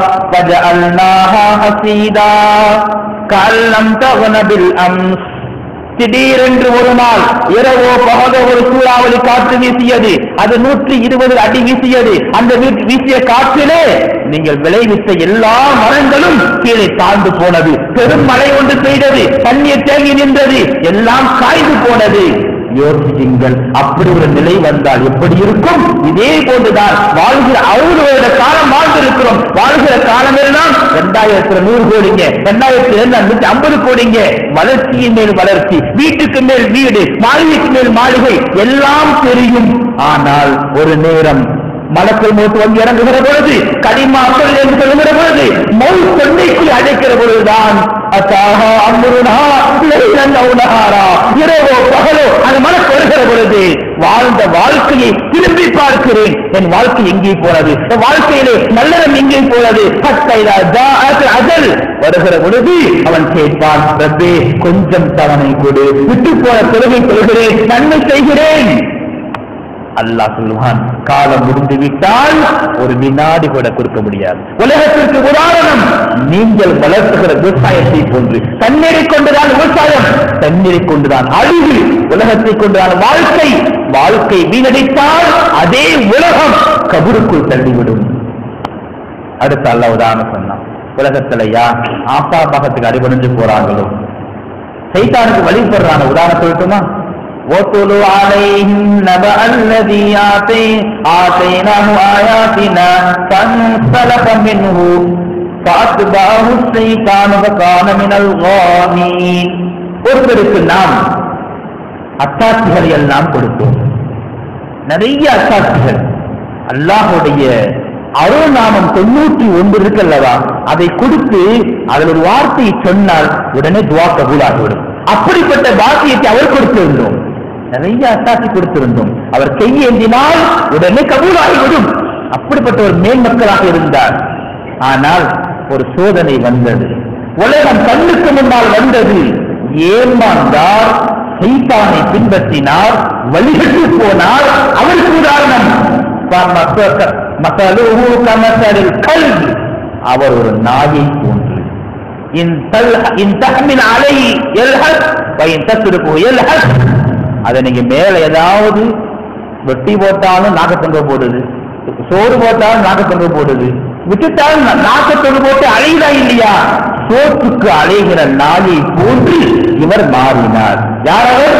Speaker 2: فجعلناها حسيدا كأن لم تغن بالأمس திடீரென்று ஒரு நாள் இரவோ பகலோ ஒரு சூறாவளி காற்று வீசியது அது நூற்றி இருபது அடி வீசியது அந்த வீ- வீசிய காற்றிலே நீங்கள் விளைவித்த எல்லா மரங்களும் கீழே தாழ்ந்து போனது பெரும் மழை ஒன்று பெய்தது தண்ணீர் தேங்கி நின்றது எல்லாம் காய்ந்து போனது யோசியுங்கள் அப்படி ஒரு நிலை வந்தால் எப்படி இருக்கும் இதே போன்றுதான் வாழ்கிற அறுபது வருட காலம் வாழ்ந்திருக்கிறோம் வாழ்கிற காலம் எல்லாம் ரெண்டாயிரத்துல நூறு கோடிங்க ரெண்டாயிரத்தி ரெண்டு ஐம்பது கோடிங்க வளர்ச்சியின் மேல் வளர்ச்சி வீட்டுக்கு மேல் வீடு மாளிகைக்கு மேல் மாளிகை எல்லாம் தெரியும் ஆனால் ஒரு நேரம் மலக்கள் மூத்து வந்து இறங்குகிற பொழுது கடிமா சொல் என்று சொல்லுகிற பொழுது மௌ தொண்டைக்குள் அழைக்கிற பொழுதுதான் அத்தாஹா அம்ருனா லைலன் அவு நஹாரா இரவோ பகலோ அந்த மலக்கு வருகிற பொழுது வாழ்ந்த வாழ்க்கையை திரும்பி பார்க்கிறேன் என் வாழ்க்கை எங்கே போனது என் வாழ்க்கையிலே நல்லறம் எங்கே போனது ஹத்தா இதா ஜாஅத் அஜல் வருகிற பொழுது அவன் கேட்பான் ரப்பே கொஞ்சம் தவணை கொடு விட்டு போன பிறகு கொள்கிறேன் நன்மை செய்கிறேன் அல்லாஹ் சொல்லுவான் காலம் முடிந்து விட்டால் ஒரு வினாடி கூட கொடுக்க முடியாது உலகத்திற்கு உதாரணம் நீங்கள் வளர்த்துகிற விவசாயத்தை போன்று தண்ணீரை கொண்டுதான் விவசாயம் தண்ணீரை கொண்டுதான் அழிவு உலகத்தை கொண்டுதான் வாழ்க்கை வாழ்க்கை வீணடித்தால் அதே உலகம் கபருக்குள் தள்ளிவிடும் அடுத்து அல்லாஹ் உதாரணம் சொன்னான் உலகத்துல யார் ஆப்பா பாகத்துக்கு அடிபணிஞ்சு போறாங்களோ சைத்தானுக்கு வழிபடுறான உதாரணம் சொல்லட்டுமா وَاتْلُ عَلَيْهِمْ نَبَأَ الَّذِي آتَيْ- آتَيْنَاهُ آيَاتِنَا فَانسَلَخَ مِنْهُ فَأَتْبَعَهُ الشَّيْطَانُ فَكَانَ مِنَ الْغَاوِينَ ஒருத்தருக்கு நாம் அத்தாட்சிகளை எல்லாம் கொடுத்தோம் நிறைய அத்தாட்சிகள் அல்லாஹுடைய அருள் நாமம் தொண்ணூற்றி ஒன்று இருக்கல்லவா அதை கொடுத்து அதில் ஒரு வார்த்தையை சொன்னால் உடனே துவா கபூலாகிவிடும் அப்படிப்பட்ட பாக்கியத்தை அவர் கொடுத்திருந்தோம் நிறைய அத்தாட்சி கொடுத்திருந்தோம் அவர் கையேந்தினால் உடனே கபூலாகிவிடும் அப்படிப்பட்ட ஒரு மேன்மக்களாக இருந்தார் ஆனால் ஒரு சோதனை வந்தது உலகம் கண்ணுக்கு முன்னால் வந்தது ஏமாந்தார் சைத்தானை பின்பற்றினார் வழிகட்டு போனார் அவருக்கு உதாரணம் فَمَثَلُ- مَثَلُهُ كَمَثَلِ الْكَلْبِ அவர் ஒரு நாயை போன்று இன் தல்- இன் தஹ்மில் அலை يلهث وإن تتركه يلهث அதை நீங்க மேல ஏதாவது வெட்டி போட்டாலும் நாக்க தொங்க போடுது சோறு போட்டாலும் நாக்க தொங்க போடுது விட்டுட்டாலும் நா- நாக்க தொங்க போட்டு அலையுதா இல்லையா சோற்றுக்கு அலைகிற நாயை போன்று இவர் மாறினார் யார் அவர்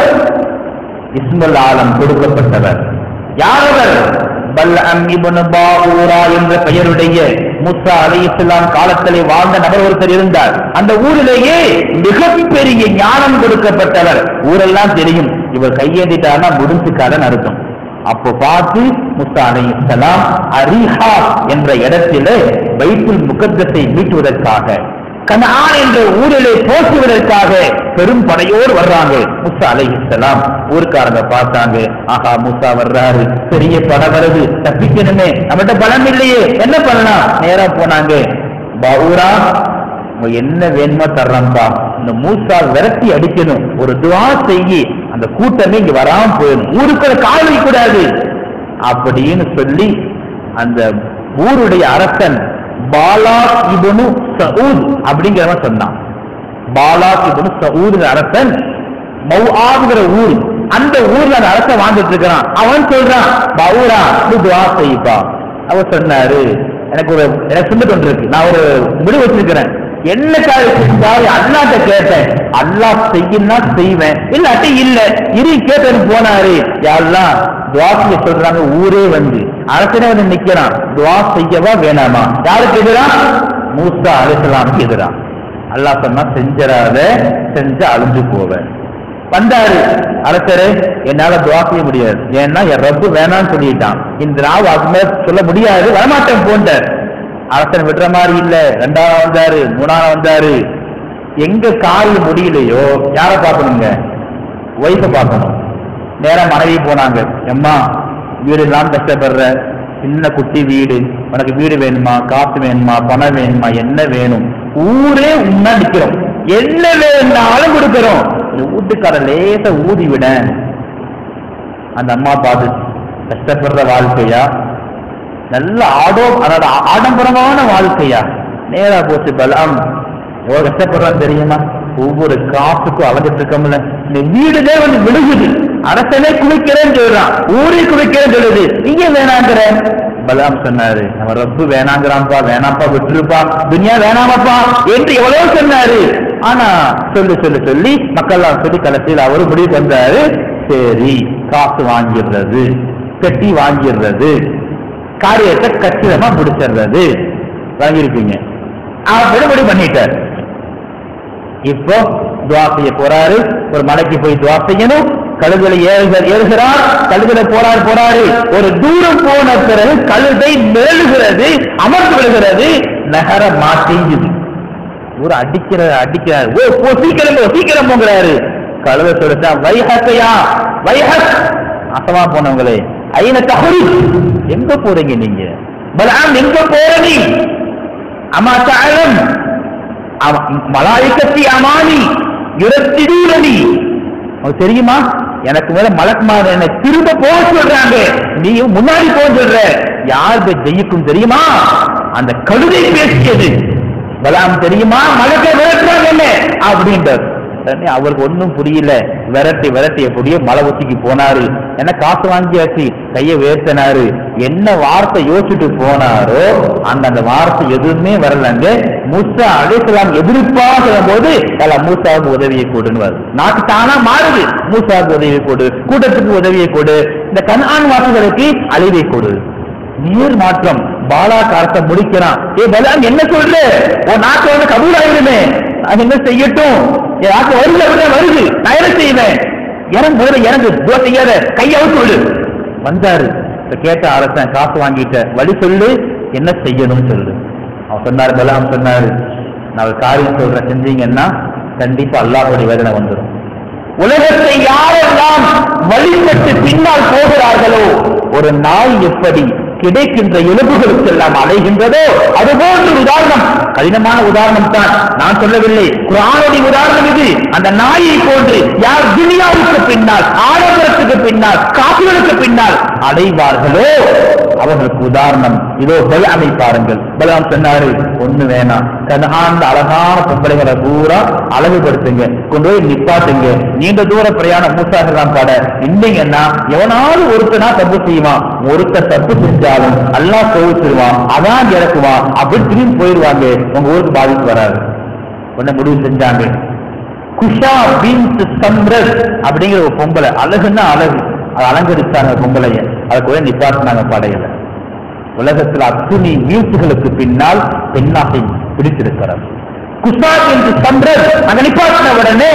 Speaker 2: இஸ்முல் ஆலம் கொடுக்கப்பட்டவர் யார் அவர் பல்அம் இப்னு பாஊரா என்ற பெயருடைய முசா அலைஹிஸ்ஸலாம் காலத்திலே வாழ்ந்த நபர் ஒருத்தர் இருந்தார் அந்த ஊரிலேயே மிகப்பெரிய ஞானம் கொடுக்கப்பட்டவர் ஊரெல்லாம் தெரியும் இவர் கையேந்திட்டார்னா முடிஞ்சுக்காரன் அர்த்தம் அப்போ பார்த்து முசா அலைஹிஸ்ஸலாம் அரிஹா என்ற இடத்திலே பைத்துல் முகத்தத்தை மீட்டுவதற்காக கனான் என்ற ஊரிலே போற்றுவதற்காக பெரும் படையோடு வர்றாங்க முசா அலைஹிஸ்ஸலாம் ஊருக்காரங்க பார்த்தாங்க ஆஹா முசா வர்றாரு பெரிய படம் வருது தப்பிக்கணுமே நம்மகிட்ட பலம் இல்லையே என்ன பண்ணலாம் நேரா போனாங்க பவுரா உங்க என்ன வேணுமோ தர்றேன்ப்பா இந்த மூசா விரட்டி அடிக்கணும் ஒரு துவா செய்யி அந்த கூட்டமே இங்க வராம போயிடும் ஊருக்குள்ள கால் வைக்கக்கூடாது அப்படின்னு சொல்லி அந்த ஊருடைய அரசன் பாலா இபனு சவுத் அப்படிங்கிறவன் சொன்னான் பாலா இபனு சவுத் அரசன் மௌஆங்கிற ஊர் அந்த ஊர்ல அந்த அரச வாழ்ந்துட்டு இருக்கிறான் அவன் சொல்றான் பவுரா நீ துவா செய்ப்பா அவர் சொன்னாரு எனக்கு ஒரு எனக்கு சொந்த ஒன்று இருக்கு நான் ஒரு முடிவு வச்சிருக்கிறேன் என்ன காரியம் செஞ்சாலும் அல்லாட்ட கேட்டேன் அல்லாஹ் செய்யினா செய்வேன் இல்லாட்டி இல்ல இரு கேட்டேன்னு போனாரு யாரெல்லாம் துவா செய்ய சொல்றாங்க ஊரே வந்து அரசனே வந்து நிக்கிறான் துவா செய்யவா வேணாமா யாருக்கு எதிரா மூசா அலிசலாமுக்கு எதிரா அல்லாஹ் சொன்னா செஞ்சிடாத செஞ்சு அழிஞ்சு போவேன் வந்தாரு அரசரே என்னால துவா செய்ய முடியாது ஏன்னா என் ரப்பு வேணாம்னு சொல்லிட்டான் இந்த நாள் அது மேல சொல்ல முடியாது வரமாட்டேன் போன்றார் அரசன் விடுற மாதிரி இல்ல ரெண்டாவது வந்தாரு மூணாவது வந்தாரு எங்க காரியம் முடியலையோ யாரை பார்க்கணுங்க ஒய்ஃபை பார்க்கணும் நேரா மனைவி போனாங்க எம்மா வீடு எல்லாம் கஷ்டப்படுற சின்ன குட்டி வீடு உனக்கு வீடு வேணுமா காசு வேணுமா பணம் வேணுமா என்ன வேணும் ஊரே உண்ணா நிக்கிறோம் என்ன வேணும்னாலும் கொடுக்கிறோம் இந்த வீட்டுக்கார லேச ஊதி விட அந்த அம்மா பார்த்து கஷ்டப்படுற வாழ்க்கையா நல்ல ஆடோ அதாவது ஆ- ஆடம்பரமான வாழ்க்கையா நேரா போச்சு பலம் எவ்வளவு கஷ்டப்படுறான்னு தெரியுமா ஒவ்வொரு காசுக்கும் அலைஞ்சிட்டு இருக்கோம்ல இந்த வீடுதே வந்து விழுகுது அரசனே குவிக்கிறேன்னு சொல்றான் ஊரே குவிக்கிறேன்னு சொல்லுது நீங்க வேணாங்கிற பலாம் சொன்னாரு நம்ம ரப்பு வேணாங்கிறான்ப்பா வேணாப்பா விட்டுருப்பா துனியா வேணாமப்பா என்று எவ்வளவு சொன்னாரு ஆனா சொல்லு சொல்லு சொல்லி மக்கள்லாம் சொல்லி கடைசியில் அவரு முடிவு பண்றாரு சரி காசு வாங்கிடுறது கட்டி வாங்கிடுறது காரியத்தை கச்சிதமா முடிச்சிடுறது வாங்கியிருப்பீங்க அவர் விடுபடி பண்ணிட்டார் இப்போ துவா செய்ய போறாரு ஒரு மலைக்கு போய் துவா செய்யணும் கழுதுல ஏறுக ஏறுகிறார் கழுதுல போறாரு போறாரு ஒரு தூரம் போன பிறகு கழுதை மேலுகிறது அமர்ந்து விடுகிறது நகர மாட்டேங்குது ஒரு அடிக்கிற அடிக்கிறார் ஓ போ சீக்கிரம் போ சீக்கிரம் போங்கிறாரு கழுத சொல்லிட்டா வைஹக்கையா வைஹக் அசமா போனவங்களே ஐன தகுதி எங்க போறீங்க நீங்க பலாம் எங்க போற நீ அம்மா தாழம் மலாய்க்கத்தி அமானி யுரத்திடூரடி உனக்கு தெரியுமா எனக்கு மேல மலக்குமார் என்னை திரும்ப போக சொல்றாங்க நீயும் முன்னாடி போக சொல்ற யார் போய் ஜெயிக்கும் தெரியுமா அந்த கழுதை பேசியது பலாம் தெரியுமா மலக்கை விரட்டுறாங்க என்ன அப்படின்றார் உடனே அவருக்கு ஒன்றும் புரியல விரட்டி விரட்டி எப்படியோ மலை உச்சிக்கு போனாரு என்ன காசு வாங்கியாச்சு கையை வேர்த்தனாரு என்ன வார்த்தை யோசிச்சுட்டு போனாரோ அந்த அந்த வார்த்தை எதுவுமே வரலங்க மூசா அழைக்கலாம் எதிர்பார்க்கிற போது அல்ல மூசாவுக்கு உதவியை கொடுன்னு வருது நாக்கு தானா மாறுது மூசாவுக்கு உதவியை கொடு கூட்டத்துக்கு உதவியை கொடு இந்த கண்ஆன் வாசிகளுக்கு அழிவை கொடு நீர் மாற்றம் பாலா காலத்தை முடிக்கிறான் ஏ பலான் என்ன சொல்ற உன் நாட்டு வந்து கபூல் ஆயிருமே அது என்ன செய்யட்டும் என் நாட்டு வருது அப்படியே வருது நான் என்ன செய்வேன் இறங்கு முதல்ல இறங்கு தோ செய்யாத கையை அவுத்து விடு வந்தாரு இப்ப கேட்ட அரசன் காசு வாங்கிட்ட வழி சொல்லு என்ன செய்யணும்னு சொல்லு அவன் சொன்னார் பலாம் சொன்னாரு நான் ஒரு காரியம் சொல்றேன் செஞ்சீங்கன்னா கண்டிப்பா அல்லாஹ்வுடைய வேதனை வந்துடும் உலகத்தை யாரெல்லாம் வழிபட்டு பின்னால் போகிறார்களோ ஒரு நாய் எப்படி கிடைக்கின்ற எலும்புகளுக்கு எல்லாம் அலைகின்றதோ அது போன்ற உதாரணம் கடினமான உதாரணம் தான் நான் சொல்லவில்லை குரானுடைய உதாரணம் இது அந்த நாயை போன்று யார் துனியாவுக்கு பின்னால் ஆடம்பரத்துக்கு பின்னால் காப்புகளுக்கு பின்னால் அடைவார்களோ அவர்களுக்கு உதாரணம் இதோ பலாமை பாருங்கள் பலாம் சொன்னாரு ஒண்ணு வேணாம் கனகாந்த அழகான பொம்பளைகளை பூரா அழகுபடுத்துங்க கொண்டு போய் நிப்பாட்டுங்க நீண்ட தூர பிரயாணம் மூசாகலாம் பாட இல்லைங்கன்னா எவனாவது ஒருத்தனா தப்பு செய்வான் ஒருத்த தப்பு செஞ்சாலும் அல்லாஹ் கோவிச்சிருவான் அதான் இறக்குவான் அப்படி திரும்பி போயிடுவாங்க உங்க ஊருக்கு பாதிப்பு வராது உடனே முடிவு செஞ்சாங்க குஷா பீன்ஸ் சம்ரஸ் அப்படிங்கிற ஒரு பொம்பளை அழகுன்னா அழகு அதை அலங்கரிச்சாங்க பொம்பளைய அதை கூட நிப்பாட்டினாங்க படையில உலகத்தில் அத்துணி வீழ்ச்சிகளுக்கு பின்னால் பெண்ணாசை பிடித்திருக்கிறது குஷா என்று சம்ரஸ் அங்க நிப்பாட்டின உடனே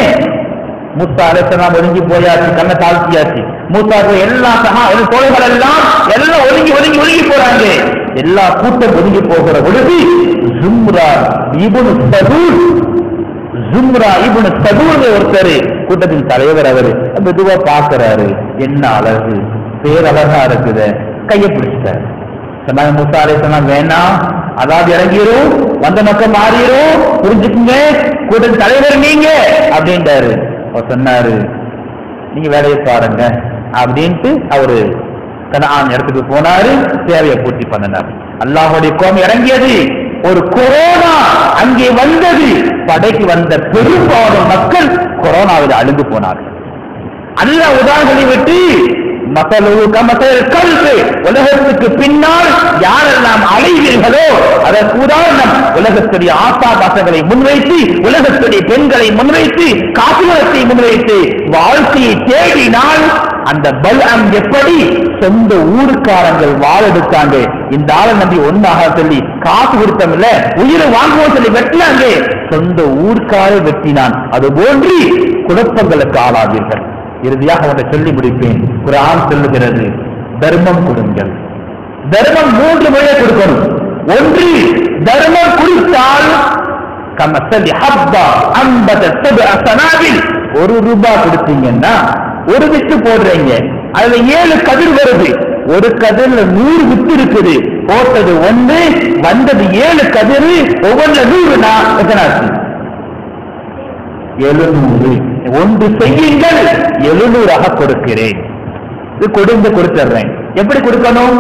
Speaker 2: மூத்தா அலைசலாம் ஒதுங்கி போயாச்சு கண்ணை தாழ்த்தியாச்சு மூத்தாக்கு எல்லா சகா எல்லா தோழர்கள் எல்லாம் எல்லாம் ஒதுங்கி ஒதுங்கி ஒதுங்கி போறாங்க எல்லா கூட்டம் ஒதுங்கி போகிற பொழுது ஜும்ரா இபுனு சதூர் ஜும்ரா இப்னு சதூர் ஒருத்தர் கூட்டத்தின் தலைவர் அவரு மெதுவா பாக்குறாரு என்ன அழகு பேரழகா இருக்குது கையை பிடிச்சிட்டாரு சொன்னாங்க மூசா அலைஹிஸ்ஸலாம் வேணாம் அதாவது இறங்கிரும் வந்த மக்கள் மாறிரும் புரிஞ்சுக்குங்க கூட்டத்தின் தலைவர் நீங்க அப்படின்றாரு அவர் சொன்னாரு நீங்க வேலையை பாருங்க அப்படின்ட்டு அவரு கனான் இடத்துக்கு போனாரு தேவையை பூர்த்தி பண்ணினார் அல்லாஹுடைய கோபம் இறங்கியது ஒரு கொரோனா அங்கே வந்தது படைக்கு வந்த பெரும்பாலும் மக்கள் கொரோனாவில் அழிந்து போனார்கள் அல்லாஹ் உதாரணங்களை விட்டு மசலு கமசல் கல்வி உலகத்துக்கு பின்னால் யாரெல்லாம் அலைவீர்களோ அதற்கு உதாரணம் உலகத்துடைய ஆசாபாசங்களை முன்வைத்து உலகத்துடைய பெண்களை முன்வைத்து காசுவரத்தை முன்வைத்து வாழ்க்கையை தேடினால் அந்த பல்அம் எப்படி சொந்த ஊருக்காரங்கள் வாழெடுத்தாங்க இந்த ஆளை நம்பி ஒன்னாக சொல்லி காசு கொடுத்தோம் இல்ல உயிரை வாங்குவோம் சொல்லி வெட்டினாங்க சொந்த ஊர்க்காரை வெட்டினான் அது போன்று குழப்பங்களுக்கு ஆளாவீர்கள் இறுதியாக ஒன்றை சொல்லி முடிப்பேன் குரான் சொல்லுகிறது தர்மம் கொடுங்கள் தர்மம் மூன்று முறையை கொடுக்கணும் ஒன்று தர்மம் கொடுத்தால் கமசலி ஹப்பா ஐம்பது சபு அசனாவில் ஒரு ரூபாய் கொடுத்தீங்கன்னா ஒரு வித்து போடுறீங்க அதுல ஏழு கதிர் வருது ஒரு கதிர்ல நூறு வித்து இருக்குது போட்டது ஒன்று வந்தது ஏழு கதிர் ஒவ்வொன்றுல நூறுனா எத்தனை ஆச்சு எழுநூறு ஒன்று செய்யுங்கள் எழுநூறாக கொடுக்கிறேன் இது கொடுந்து கொடுத்துட்றேன் எப்படி கொடுக்கணும்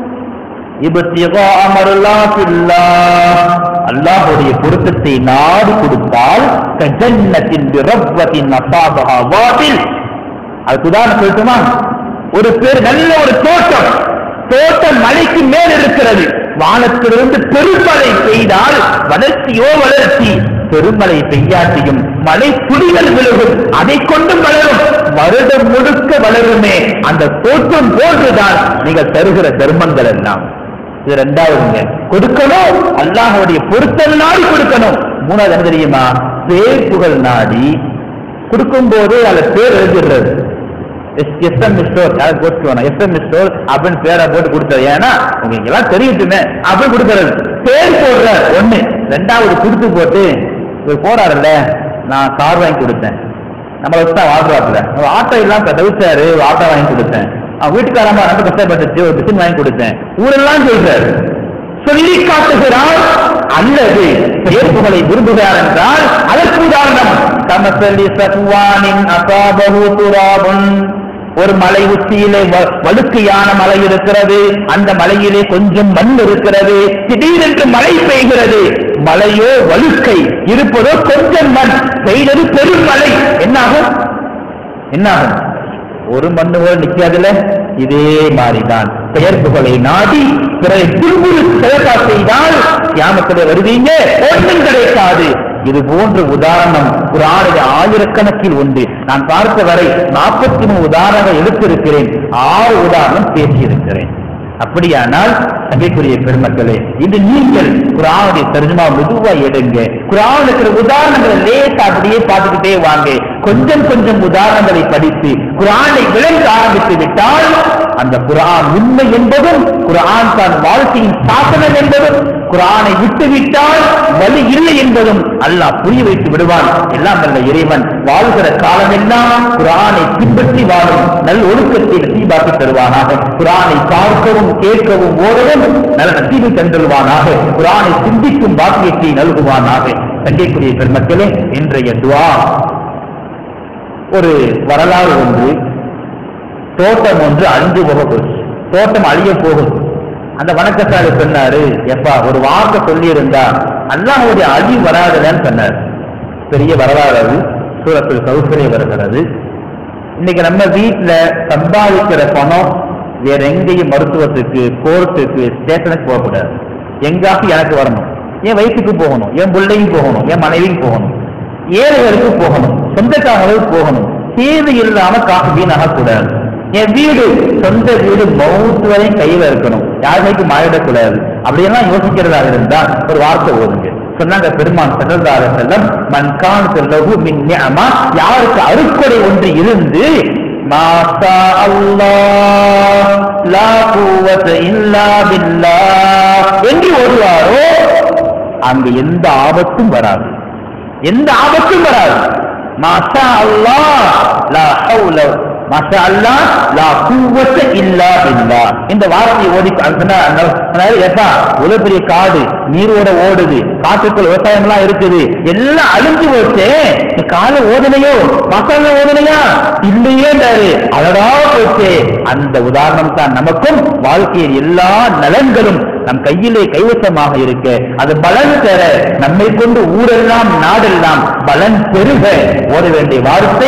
Speaker 2: இபத்தியகா அமருல்லா பில்லா அல்லாஹுடைய பொருத்தத்தை நாடு கொடுத்தால் கஜன்னத்தின் ரப்பத்தின் அசாபகா வாட்டில் அதுக்கு உதாரணம் சொல்லட்டுமா ஒரு பேர் நல்ல ஒரு தோட்டம் தோட்டம் மலைக்கு மேல் இருக்கிறது வானத்திலிருந்து பெருமழை பெய்தால் வளர்ச்சியோ வளர்ச்சி பெருமழை பெய்யாட்டியும் மழை துளிகள் விழுகும் அதை கொண்டு வளரும் வருடம் முழுக்க வளருமே அந்த தோற்றம் போன்றுதான் நீங்கள் தருகிற தர்மங்கள் எல்லாம் இது ரெண்டாவதுங்க கொடுக்கணும் அல்லாஹுடைய பொருத்தல் நாடி கொடுக்கணும் மூணாவது என்ன தெரியுமா பேர் புகழ் நாடி கொடுக்கும் போது அதுல பேர் எழுதிடுறது எஸ்எம் ஸ்டோர் யாரும் போட்டு வேணாம் எஸ்எம் ஸ்டோர் அப்படின்னு பேரை போட்டு கொடுத்தது ஏன்னா உங்களுக்கு எல்லாம் தெரியட்டுமே அப்படின்னு கொடுக்கறது பேர் போடுற ஒண்ணு ரெண்டாவது கொடுத்து போட்டு இவர் போறாருல்ல நான் கார் வாங்கி கொடுத்தேன் நம்மளை வச்சு தான் வாழ்றாப்புல ஒரு ஆட்டோ இல்லாம தவிச்சாரு ஒரு ஆட்டோ வாங்கி கொடுத்தேன் அவன் வீட்டுக்காரமா ரொம்ப கஷ்டப்பட்டுச்சு ஒரு டிசைன் வாங்கி கொடுத்தேன் ஊரெல்லாம் சொல்றாரு சொல்லி காட்டுகிறார் அல்லது பெயர்ப்புகளை விரும்புகிறார் என்றால் அதற்கு உதாரணம் கமசலி சத்வானின் அசாபகு துராபுன் ஒரு மலை உச்சியிலே வ- வழுக்கையான மலை இருக்கிறது அந்த மலையிலே கொஞ்சம் மண் இருக்கிறது திடீரென்று மழை பெய்கிறது மலையோ வழுக்கை இருப்பதோ கொஞ்சம் மண் பெய்தது பெரும் மழை என்னாகும் என்னாகும் ஒரு மண்ணு கூட நிக்காதுல இதே மாதிரிதான் பெயர்ப்புகளை நாடி பிறரை துன்புறு செயல்பா செய்தால் கியாமத்திலே வருவீங்க ஒன்றும் கிடைக்காது இது போன்ற உதாரணம் ஒரு ஆளுடைய ஆயிரக்கணக்கில் உண்டு நான் பார்த்த வரை நாற்பத்தி மூணு உதாரணங்கள் எடுத்திருக்கிறேன் ஆறு உதாரணம் பேசியிருக்கிறேன் அப்படியானால் சங்கைக்குரிய பெருமக்களே இது நீங்கள் குரானுடைய தர்ஜுமா மெதுவா எடுங்க குரான் இருக்கிற உதாரணங்களை லேசா அப்படியே பார்த்துக்கிட்டே வாங்க கொஞ்சம் கொஞ்சம் உதாரணங்களை படித்து குரானை விளங்க ஆரம்பித்து விட்டால் அந்த குரான் உண்மை என்பதும் குரான் தான் வாழ்க்கையின் சாசனம் என்பதும் குரானை விட்டு விட்டால் வழி இல்லை என்பதும் அல்லாஹ் புரிய வைத்து விடுவான் எல்லாம் வல்ல இறைவன் வாழ்கிற காலமெல்லாம் குரானை பின்பற்றி வாழும் நல் ஒழுக்கத்தை நசீபாக்கி தருவானாக குரானை பார்க்கவும் கேட்கவும் ஓடவும் நல்ல நசீபை தந்துள்வானாக குரானை சிந்திக்கும் பாக்கியத்தை நல்குவானாக தங்கைக்குரிய பெருமக்களே இன்றைய துவா ஒரு வரலாறு ஒன்று தோட்டம் ஒன்று அழிஞ்சு போக போச்சு தோட்டம் அழிய போகுது அந்த வணக்கசாலி சொன்னாரு எப்பா ஒரு வார்த்தை சொல்லி இருந்தா அல்லாஹ்வுடைய அழிவு வராதுன்னு சொன்னார் பெரிய வரலாறு அது சூரத்தில் கௌசலே வருகிறது இன்னைக்கு நம்ம வீட்டுல சம்பாதிக்கிற பணம் வேற எங்கேயும் மருத்துவத்துக்கு கோர்ட்டுக்கு ஸ்டேஷனுக்கு போகக்கூடாது எங்காவது எனக்கு வரணும் என் வயிற்றுக்கு போகணும் என் பிள்ளையும் போகணும் என் மனைவியும் போகணும் ஏழைகளுக்கு போகணும் சொந்தக்காரர்களுக்கு போகணும் தேவை இல்லாம காசு வீணாக கூடாது என் வீடு சொந்த வீடு மவுத்து வரையும் கையில இருக்கணும் யாருக்கும் மாறிடக்கூடாது அப்படியெல்லாம் யோசிக்கிறதா இருந்தா ஒரு வார்த்தை ஓதுங்க சொன்னாங்க பெருமான் சென்றதாக செல்லம் மன்கான் செல்லவு மின் நிஅமா யாருக்கு அருக்கொடை ஒன்று இருந்து மாசா அல்லாஹ் லா குவத இல்லா பில்லாஹ் என்று ஓடுவாரோ அங்கு எந்த ஆபத்தும் வராது எந்த ஆபத்தும் வராது மாஷா அல்லாஹ் லா ஹவுல மாஷா அல்லாஹ் லா குவத்த இல்லா பில்லா இந்த வார்த்தையை ஓடி சொன்னாரு எப்பா இவ்வளவு பெரிய காடு நீரோட ஓடுது காட்டுக்குள்ள விவசாயம் எல்லாம் இருக்குது எல்லாம் அழிஞ்சு போச்சு இந்த கால ஓதனையோ மசாலா ஓதனையா இல்லையேன்றாரு அழகா போச்சு அந்த உதாரணம் தான் நமக்கும் வாழ்க்கையில் எல்லா நலன்களும் நம் கையிலே கைவசமாக இருக்க அது பலன் பெற நம்மை கொண்டு ஊரெல்லாம் நாடெல்லாம் பலன் பெருக ஓட வேண்டிய வார்த்தை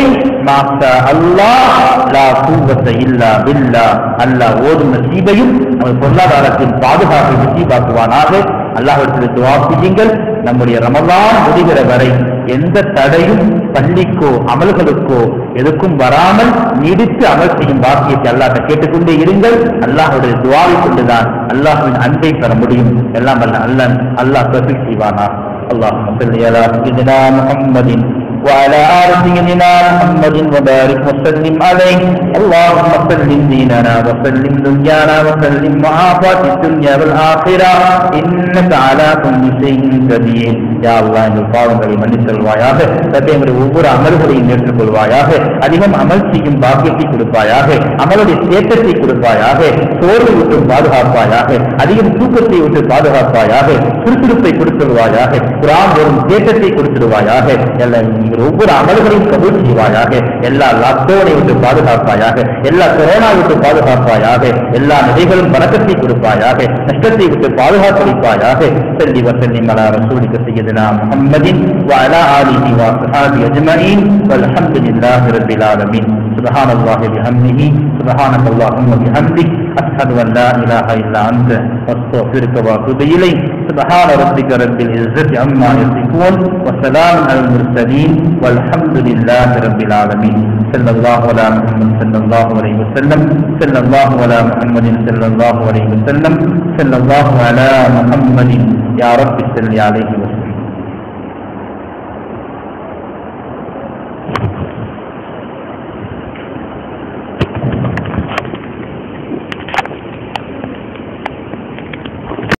Speaker 2: மாஷா அல்லாஹ் லா குவத்த இல்லா பில்லா அல்லாஹ் ஓதும் நசீபையும் நமது பொருளாதாரத்தின் பாதுகாப்பை நசீபாக்குவானாக அல்லாஹ்விடத்தில் துவா செய்யுங்கள் நம்முடைய ரமலான் முடிகிற வரை எந்த தடையும் பள்ளிக்கோ அமல்களுக்கோ எதுக்கும் வராமல் நீடித்து அமல் செய்யும் பாக்கியத்தை அல்லாஹ் கேட்டுக்கொண்டே இருங்கள் அல்லாஹுடைய துவாவை கொண்டுதான் அல்லாஹ்வின் அன்பை பெற முடியும் எல்லாம் அல்ல அல்லன் அல்லாஹ் தோஃபிக் செய்வானா اللهم صل على سيدنا محمد وعلى آل سيدنا محمد وبارك وسلم عليه اللهم سلم ديننا وسلم دنيانا وسلم معافاة الدنيا والآخرة إنك على كل شيء قدير يا الله எங்கள் பாவங்களை மன்னித்தல்வாயாக தத்தை எங்களுடைய ஒவ்வொரு அமல்களையும் ஏற்றுக்கொள்வாயாக அதிகம் அமல் செய்யும் பாக்கியத்தை கொடுப்பாயாக அமலுடைய தேட்டத்தை கொடுப்பாயாக சோர்வை விட்டு பாதுகாப்பாயாக அதிகம் தூக்கத்தை விட்டு பாதுகாப்பாயாக சுறுசுறுப்பை கொடுத்துருவாயாக குரான் வரும் தேட்டத்தை கொடுத்துடுவாயாக எல்லாம் நீங்கள் ஒவ்வொரு அமல்களையும் கபூல் செய்வாயாக எல்லா லாக்டவுனை விட்டு பாதுகாப்பாயாக எல்லா கொரோனா விட்டு பாதுகாப்பாயாக எல்லா நிலைகளும் வணக்கத்தை கொடுப்பாயாக நஷ்டத்தை விட்டு பாதுகாப்பளிப்பாயாக செல்லி வசல்லி மலா ரசூலிக்க سيدنا محمد وعلى آله وصحبه أجمعين والحمد لله رب العالمين سبحان الله بحمده سبحانك اللهم وبحمدك أشهد أن لا إله إلا أنت أستغفرك وأتوب إليك سبحان ربك رب العزة عما يصفون وسلام على المرسلين والحمد لله رب العالمين صلى الله على محمد صلى الله عليه وسلم صلى الله على محمد صلى الله عليه وسلم صلى الله على محمد يا رب صل عليه وسلم